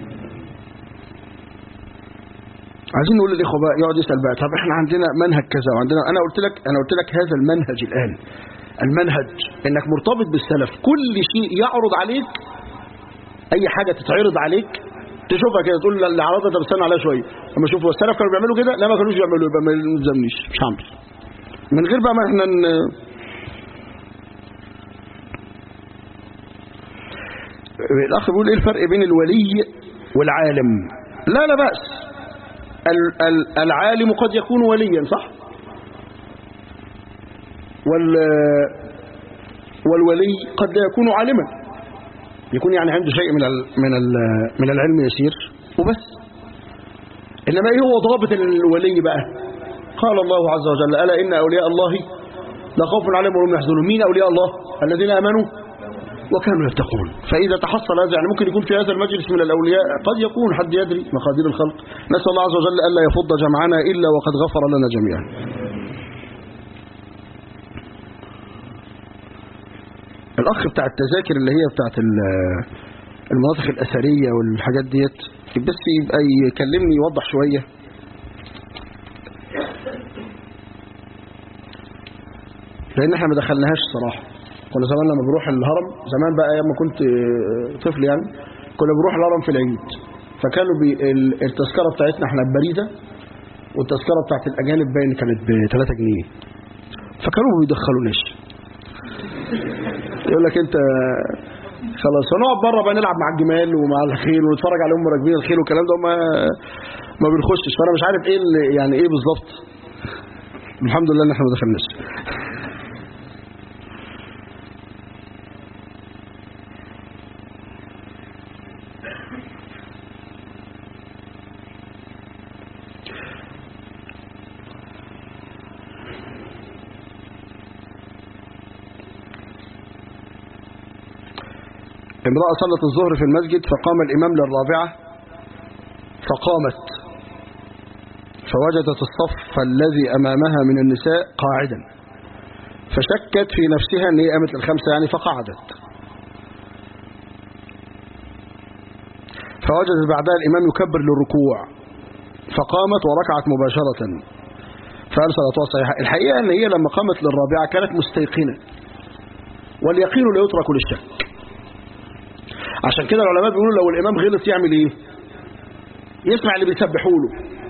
عايزين نقول للإخوة بقى يقعد يسأل بقى طب احنا عندنا منهج كذا وعندنا أنا قلت لك أنا قلت لك هذا المنهج الآن المنهج إنك مرتبط بالسلف كل شيء يعرض عليك أي حاجة تتعرض عليك تشوفها كده تقول لا اللي عرضها ده بستنى عليها شوية لما اشوف السلف كانوا بيعملوا كده لا ما كانوش بيعملوا يبقى ما يلزمنيش مش هعمل من غير بقى ما احنا ن... الأخ بيقول إيه الفرق بين الولي والعالم لا لا بأس ال- ال- العالم قد يكون وليا صح وال والولي قد لا يكون عالما يكون يعني عنده شيء من ال من ال من العلم يسير وبس إنما إيه هو ضابط الولي بقى قال الله عز وجل ألا إن أولياء الله لا خوف عليهم وهم يحزنون مين أولياء الله الذين آمنوا وكانوا يتقون فإذا تحصل هذا يعني ممكن يكون في هذا المجلس من الأولياء قد يكون حد يدري مقادير الخلق نسأل الله عز وجل ألا يفض جمعنا إلا وقد غفر لنا جميعا الأخ بتاع التذاكر اللي هي بتاعت ال- المناطق الأثرية والحاجات ديت بس يبقى يكلمني يوضح شوية لأن احنا ما دخلناهاش الصراحة كنا زمان لما بنروح الهرم زمان بقى ايام ما كنت طفل يعني كنا بنروح الهرم في العيد فكانوا بي ال- التذكرة بتاعتنا احنا ببريدة والتذكرة بتاعت الأجانب باين كانت ب 3 جنيه فكانوا ما بيدخلوناش يقول لك انت خلاص هنقعد بره بقى نلعب مع الجمال ومع الخيل ونتفرج عليهم راكبين الخيل والكلام ده ما ما بنخشش فانا مش عارف ايه اللي يعني ايه بالظبط الحمد لله ان احنا ما دخلناش امرأة صلت الظهر في المسجد فقام الإمام للرابعة فقامت فوجدت الصف الذي أمامها من النساء قاعدا فشكت في نفسها أن هي قامت الخمسة يعني فقعدت فوجدت بعدها الإمام يكبر للركوع فقامت وركعت مباشرة فقال صلاتها صحيحة الحقيقة أن هي لما قامت للرابعة كانت مستيقنة واليقين لا يترك للشك عشان كده العلماء بيقولوا لو الإمام غلط يعمل إيه يسمع اللي بيسبحوا له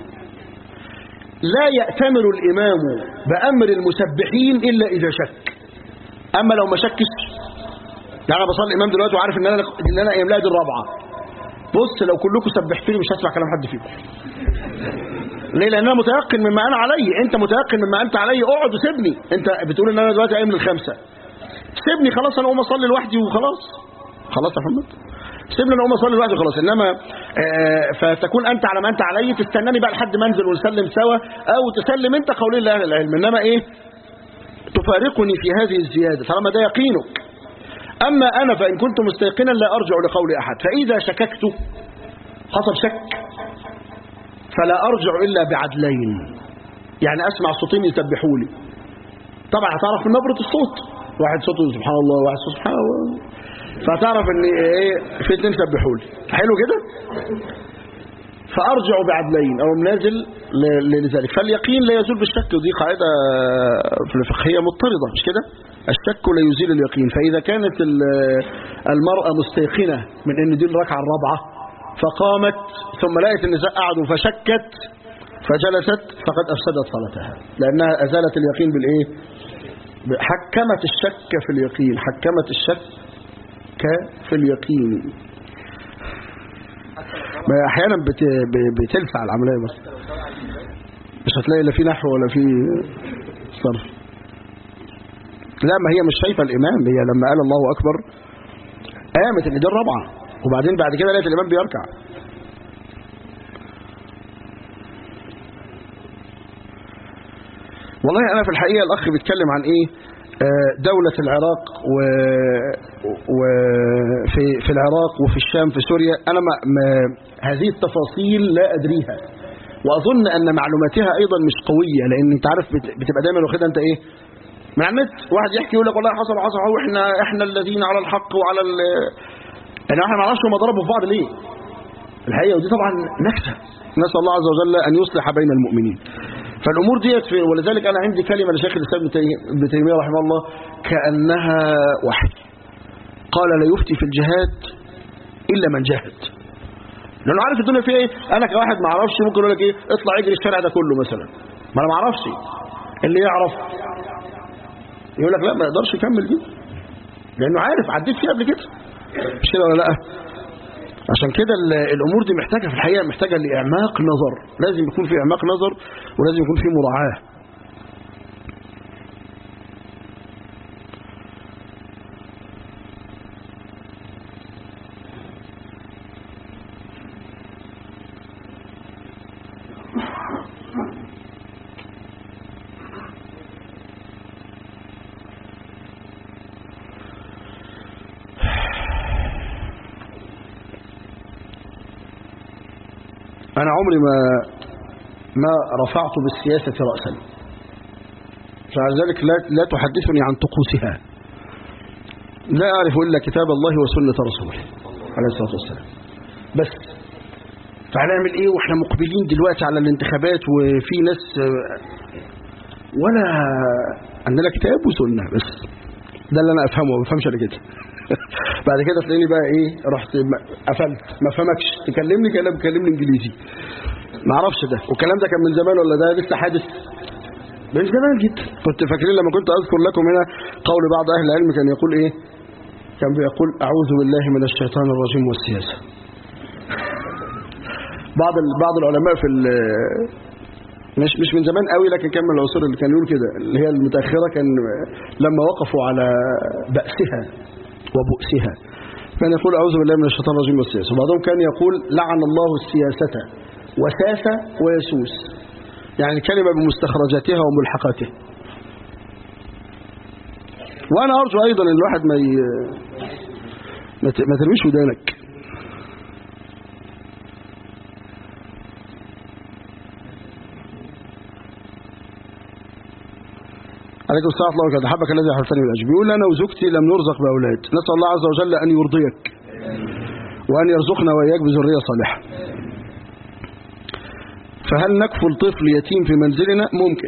لا يأتمر الإمام بأمر المسبحين إلا إذا شك أما لو ما شكش يعني أنا بصلي الإمام دلوقتي وعارف إن أنا إن أنا إملاء دي الرابعة بص لو كلكم سبحتوني مش هسمع كلام حد فيكم ليه لأن أنا متيقن مما أنا عليه أنت متيقن مما أنت عليه اقعد وسيبني أنت بتقول إن أنا دلوقتي قايم للخمسة سيبني خلاص أنا أقوم أصلي لوحدي وخلاص خلاص يا محمد سيبني انا اقوم اصلي لوحدي خلاص انما آه فتكون انت على ما انت علي تستناني بقى لحد ما انزل ونسلم سوا او تسلم انت قولين لاهل العلم انما ايه تفارقني في هذه الزيادة طالما ده يقينك أما أنا فإن كنت مستيقنا لا أرجع لقول أحد فإذا شككت حصل شك فلا أرجع إلا بعدلين يعني أسمع صوتين يسبحوا لي طبعا هتعرف من نبرة الصوت واحد صوته سبحان الله واحد صوته سبحان الله فتعرف ان ايه في اتنين سبحوا لي حلو كده فارجع بعدلين او نازل ل- لذلك فاليقين لا يزول بالشك ودي قاعده في الفقهيه مضطرده مش كده الشك لا يزيل اليقين فاذا كانت ال- المراه مستيقنه من ان دي الركعه الرابعه فقامت ثم لقت النساء قعدوا فشكت فجلست فقد افسدت صلاتها لانها ازالت اليقين بالايه حكمت الشك في اليقين حكمت الشك في اليقين ما هي احيانا بت... ب- بتلسع العمليه بس مش هتلاقي لا في نحو ولا في صرف لا ما هي مش شايفه الامام هي لما قال الله اكبر قامت ان دي الرابعه وبعدين بعد كده لقيت الامام بيركع والله انا في الحقيقه الاخ بيتكلم عن ايه آه، دولة العراق و... وفي في العراق وفي الشام في سوريا أنا ما... ما... هذه التفاصيل لا أدريها وأظن أن معلوماتها أيضا مش قوية لأن أنت عارف بت... بتبقى دايما واخدها أنت إيه من على النت واحد يحكي يقول لك والله حصل حصل واحنا احنا الذين على الحق وعلى ال... يعني احنا ما نعرفش هم ضربوا في بعض ليه الحقيقة ودي طبعا نكسة نسأل الله عز وجل أن يصلح بين المؤمنين فالأمور ديت في ولذلك أنا عندي كلمة لشيخ الإسلام ابن تي- ابن تيمية رحمه الله كأنها وحي قال لا يفتي في الجهاد إلا من جاهد لأنه عارف الدنيا فيها إيه أنا كواحد ما أعرفش ممكن يقول لك إيه اطلع اجري الشارع ده كله مثلا ما أنا ما أعرفش اللي يعرف يقول لك لا ما يقدرش يكمل دي لأنه عارف عديت فيها قبل كده مش كده ولا لا عشان كده ال- الامور دي محتاجه في الحقيقه محتاجه لاعماق نظر لازم يكون في اعماق نظر ولازم يكون في مراعاه انا عمري ما ما رفعت بالسياسه راسا فلذلك لا لا تحدثني عن طقوسها لا اعرف الا كتاب الله وسنه رسوله عليه الصلاه والسلام بس فهنعمل ايه واحنا مقبلين دلوقتي على الانتخابات وفي ناس آه، ولا عندنا كتاب وسنه بس ده اللي انا افهمه ما بفهمش انا كده بعد كده تلاقيني بقى ايه رحت م- قفلت ما فهمكش تكلمني كلام بكلمني انجليزي ما اعرفش ده والكلام ده كان من زمان ولا ده لسه حادث من زمان جدا كنت فاكرين لما كنت اذكر لكم هنا قول بعض اهل العلم كان يقول ايه كان بيقول اعوذ بالله من الشيطان الرجيم والسياسه بعض ال- بعض العلماء في ال- مش مش من زمان قوي لكن كان من العصور اللي كان يقول كده اللي هي المتاخره كان لما وقفوا على بأسها وبؤسها كان يقول أعوذ بالله من الشيطان الرجيم والسياسة وبعضهم كان يقول لعن الله السياسة وساس ويسوس يعني كلمة بمستخرجاتها وملحقاتها وأنا أرجو أيضا أن الواحد ما ي... ما ت- ما ترميش ودانك عليكم السلام ورحمة الله وبركاته حبك الذي حرثني بالأجر بيقول أنا وزوجتي لم نرزق بأولاد نسأل الله عز وجل أن يرضيك وأن يرزقنا وإياك بذرية صالحة فهل نكفل طفل يتيم في منزلنا ممكن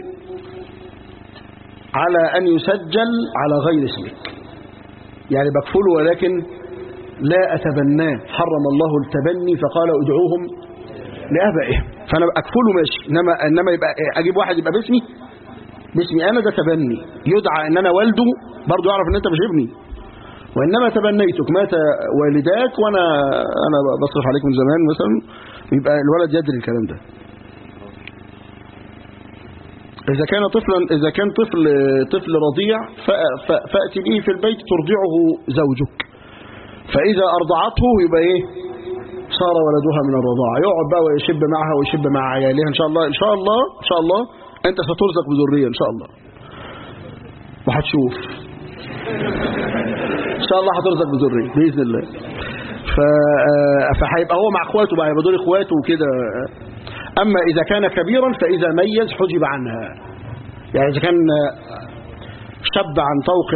على أن يسجل على غير اسمك يعني بكفله ولكن لا أتبناه حرم الله التبني فقال ادعوهم لآبائهم فأنا أكفله ماشي إنما, إنما يبقى أجيب واحد يبقى باسمي باسمي أنا ده تبني يدعى إن أنا والده برضو يعرف إن أنت مش ابني وإنما تبنيتك مات والداك وأنا أنا بصرف عليك من زمان مثلا يبقى الولد يدري الكلام ده إذا كان طفلا إذا كان طفل طفل رضيع ف- ف- فأتي به في البيت ترضعه زوجك فإذا أرضعته يبقى إيه صار ولدها من الرضاعة يقعد بقى ويشب معها ويشب مع عيالها إن شاء الله إن شاء الله إن شاء الله أنت سترزق بذرية إن شاء الله وهتشوف ان شاء الله هترزق بذريه باذن الله ف فهيبقى هو مع اخواته بقى يبقى دول اخواته وكده اما اذا كان كبيرا فاذا ميز حجب عنها يعني اذا كان شب عن طوق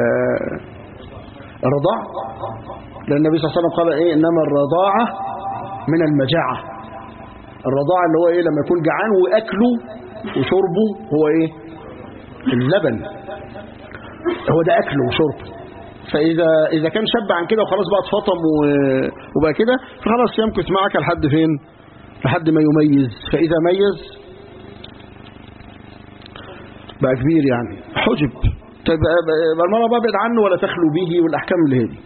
الرضاع لان النبي صلى الله عليه وسلم قال ايه انما الرضاعه من المجاعه الرضاعه اللي هو ايه لما يكون جعان واكله وشربه هو ايه اللبن هو ده اكله وشربه فاذا اذا كان شاب عن كده وخلاص بقى اتفطم وبقى كده فخلاص يمكث معك لحد فين لحد ما يميز فاذا ميز بقى كبير يعني حجب طيب يبقى المرأة بقى ابعد عنه ولا تخلو به والاحكام اللي هي دي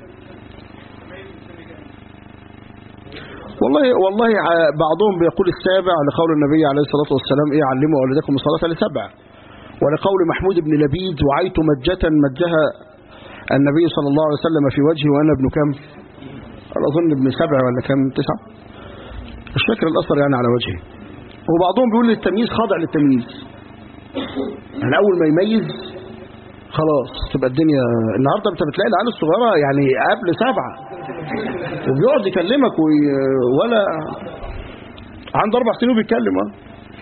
والله والله بعضهم بيقول السابع لقول النبي عليه الصلاة والسلام ايه علموا أولادكم الصلاة لسبع ولقول محمود بن لبيد وعيت مجة مجها النبي صلى الله عليه وسلم في وجهي وأنا ابن كم أظن ابن سبع ولا كم تسعة مش فاكر الأثر يعني على وجهي وبعضهم بيقول التمييز خاضع للتمييز يعني أول ما يميز خلاص تبقى الدنيا النهاردة انت بتلاقي العيال الصغيرة يعني قبل سبعة وبيقعد يكلمك وي... ولا عنده أربع سنين وبيتكلم اه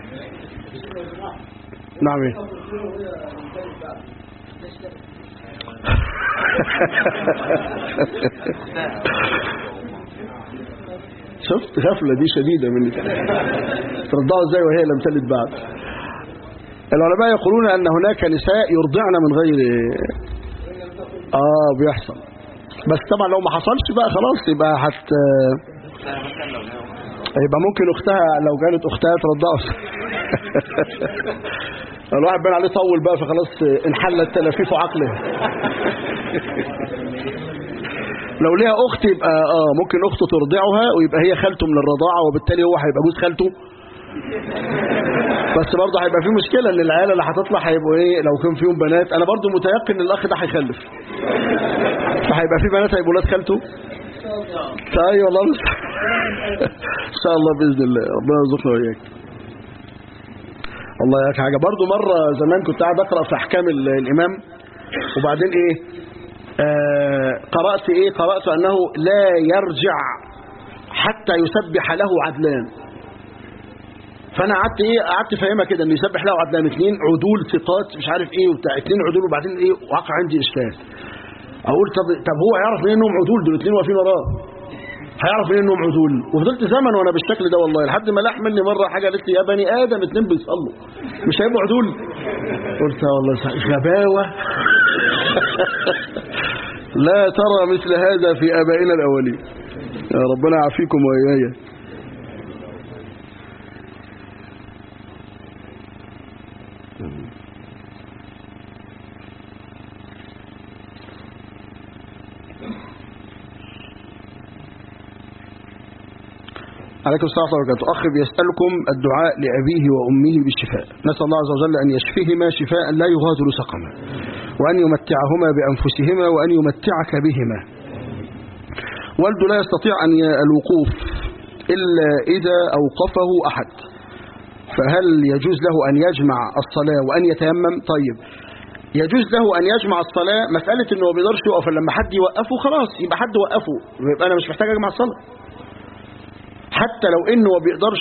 نعم ايه شفت غفلة دي شديدة من ترضعوا ازاي وهي لم تلد بعد العلماء يقولون ان هناك نساء يرضعن من غير اه بيحصل بس طبعا لو ما حصلش بقى خلاص يبقى هت يبقى ممكن اختها لو كانت اختها ترضعه الواحد بين عليه طول بقى فخلاص انحلت تلافيف عقله لو ليها اخت يبقى اه ممكن اخته ترضعها ويبقى هي خالته من الرضاعه وبالتالي هو هيبقى جوز خالته بس برضه هيبقى في مشكله ان العيال اللي هتطلع هيبقوا ايه لو كان فيهم بنات انا برضه متيقن ان الاخ ده هيخلف فهيبقى في بنات هيبقوا ولاد خالته طيب والله ان شاء الله باذن الله ربنا يرزقنا واياك والله ياك حاجه برضه مره زمان كنت قاعد اقرا في احكام الامام وبعدين ايه آه قرات ايه قرات انه لا يرجع حتى يسبح له عدلان فانا قعدت ايه قعدت فاهمها كده ان يسبح له عدلان اثنين عدول ثقات مش عارف ايه وبتاع اثنين عدول وبعدين ايه وقع عندي اشكال اقول طب طب هو يعرف منين انهم عدول دول اثنين واقفين وراه هيعرف منين انهم عدول وفضلت زمن وانا بالشكل ده والله لحد ما لاح مني مره حاجه قالت لي يا بني ادم اثنين بيصلوا مش هيبقوا عدول قلت والله غباوه لا ترى مثل هذا في ابائنا الاولين يا ربنا يعافيكم واياي عليكم السلام ورحمة الله وبركاته أخ بيسألكم الدعاء لأبيه وأمه بالشفاء نسأل الله عز وجل أن يشفيهما شفاء لا يغادر سقما وأن يمتعهما بأنفسهما وأن يمتعك بهما والده لا يستطيع أن الوقوف إلا إذا أوقفه أحد فهل يجوز له أن يجمع الصلاة وأن يتيمم طيب يجوز له أن يجمع الصلاة مسألة أنه ما بيقدرش يقف لما حد يوقفه خلاص يبقى حد وقفه يبقى أنا مش محتاج أجمع الصلاة حتى لو انه ما بيقدرش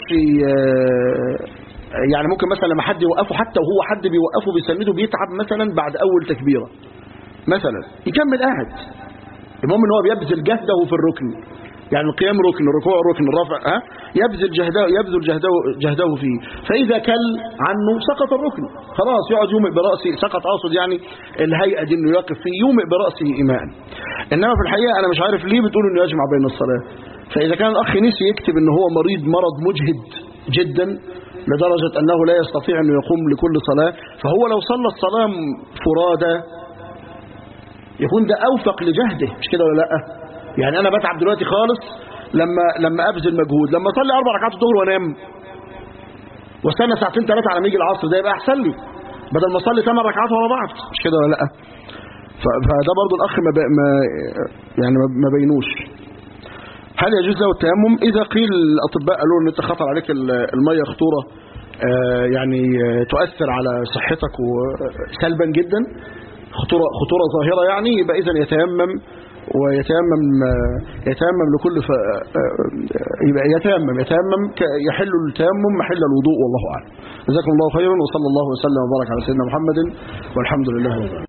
يعني ممكن مثلا لما حد يوقفه حتى وهو حد بيوقفه بيسنده بيتعب مثلا بعد اول تكبيره مثلا يكمل قاعد المهم ان هو بيبذل جهده في الركن يعني القيام ركن الركوع ركن الرفع ها يبذل جهده يبذل جهده جهده فيه فاذا كل عنه سقط الركن خلاص يقعد يومئ براسه سقط اقصد يعني الهيئه دي انه يقف فيه يومئ براسه ايمان انما في الحقيقه انا مش عارف ليه بتقول انه يجمع بين الصلاه فإذا كان الأخ نسي يكتب أنه هو مريض مرض مجهد جدا لدرجة أنه لا يستطيع أنه يقوم لكل صلاة فهو لو صلى الصلاة فرادى يكون ده أوفق لجهده مش كده ولا لا يعني أنا بتعب دلوقتي خالص لما لما أبذل مجهود لما أصلي أربع ركعات الظهر وأنام واستنى ساعتين ثلاثة على ما يجي العصر ده يبقى أحسن لي بدل ما أصلي ثمان ركعات ورا بعض مش كده ولا لا فده برضو الأخ ما, ما يعني ما بينوش هل يجوز له التيمم إذا قيل الأطباء قالوا أن أنت خطر عليك المية خطورة يعني تؤثر على صحتك سلبا جدا خطورة, خطورة ظاهرة يعني يبقى إذا يتيمم ويتيمم يتيمم لكل ف... يبقى يتيمم يتيمم يحل التيمم محل الوضوء والله أعلم جزاكم الله خيرا وصلى الله وسلم وبارك على سيدنا محمد والحمد لله رب العالمين